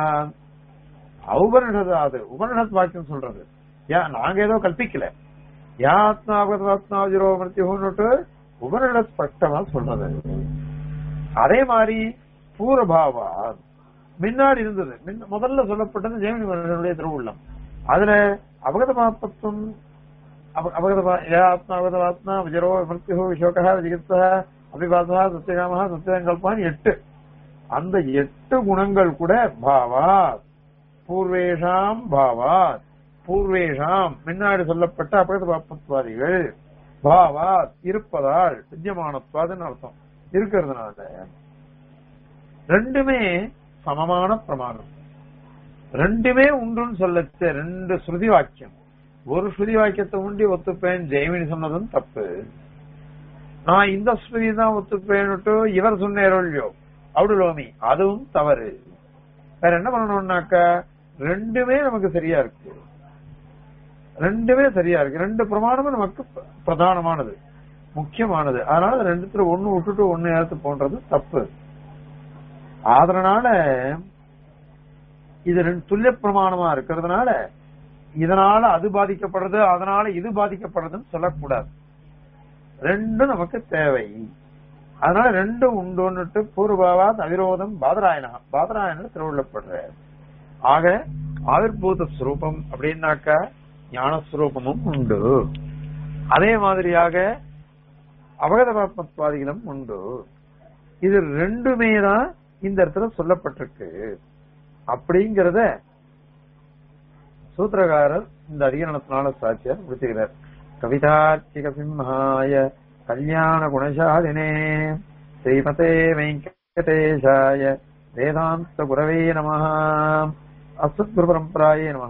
உபனிஷத் அது உபனிஷத் வாக்கியம் சொல்றது ஏன் நாங்க ஏதோ கல்பிக்கல யா ஆத்மா ஆத்மா ஜீரோ மிருத்யுன்னுட்டு உபனிஷத் ஸ்பஷ்டமா சொல்றது அதே மாதிரி பூர்வபாவா முன்னாடி இருந்தது முன்ன- முதல்ல சொல்லப்பட்டது ஜெயமணி மன்னனுடைய திருவுள்ளம் அதுல அபகத பாப்பத்துவம் அப- அபகத யா ஆத்மா அபகத ஆத்மா விஜரோ மிருத்யு விசோகா விஜிகித்சா அபிபாசா சத்தியகாமஹா சத்தியங்கல்பான் எட்டு அந்த எட்டு குணங்கள் கூட பாவாத் பூர்வேஷாம் பாவாத் பூர்வேஷாம் முன்னாடி சொல்லப்பட்ட அபகத பாப்பத்வாதிகள் பாவாத் இருப்பதால் வித்தியமானத்வாதுன்னு அர்த்தம் இருக்கிறதுனால ரெண்டுமே சமமான பிரமாணம் ரெண்டுமே உண்டுன்னு சொல்லச்சு ரெண்டு ஸ்ருதி வாக்கியம் ஒரு ஸ்ருதி வாக்கியத்தை உண்டி ஒத்துப்பேன் ஜெயமினி சொன்னதும் தப்பு நான் இந்த ஸ்ருதி தான் ஒத்துப்பேன்னுட்டு இவர் சொன்னாரோ இல்லையோ அவுடுலோமி அதுவும் தவறு வேற என்ன பண்ணணும்னாக்க ரெண்டுமே நமக்கு சரியா இருக்கு ரெண்டுமே சரியா இருக்கு ரெண்டு பிரமாணமும் நமக்கு ப- பிரதானமானது முக்கியமானது அதனால ரெண்டுத்துல ஒண்ணு விட்டுட்டு ஒண்ணு ஏத்து போன்றது தப்பு அதனால இது ரெண்டு துல்லிய பிரமாணமா இருக்கிறதுனால இதனால அது பாதிக்கப்படுறது அதனால இது பாதிக்கப்படுறதுன்னு சொல்லக்கூடாது ரெண்டும் நமக்கு தேவை அதனால ரெண்டும் உண்டுன்னுட்டு பூர்வபாவாத் அவிரோதம் பாதராயனா பாதராயனர் திருவுள்ளப்படுறார் ஆக ஆவிர்பூத ஸ்வரூபம் அப்படின்னாக்கா ஞானஸ்வரூபமும் உண்டு அதே மாதிரியாக அவகதபாத்மத்வாதிகளும் உண்டு இது ரெண்டுமே தான் இந்த இடத்துல சொல்லப்பட்டிருக்கு அப்படிங்கறத சூத்திரகாரர் இந்த அதிகரணத்தினால சாட்சியார் முடிச்சுக்கிறார் கவிதார்த்திக சிம்ஹாய கல்யாண குணசாலினே ஸ்ரீமதே வெங்கடேஷாய வேதாந்த குரவே நம அஸ்மத் குரு பரம்பராயே நம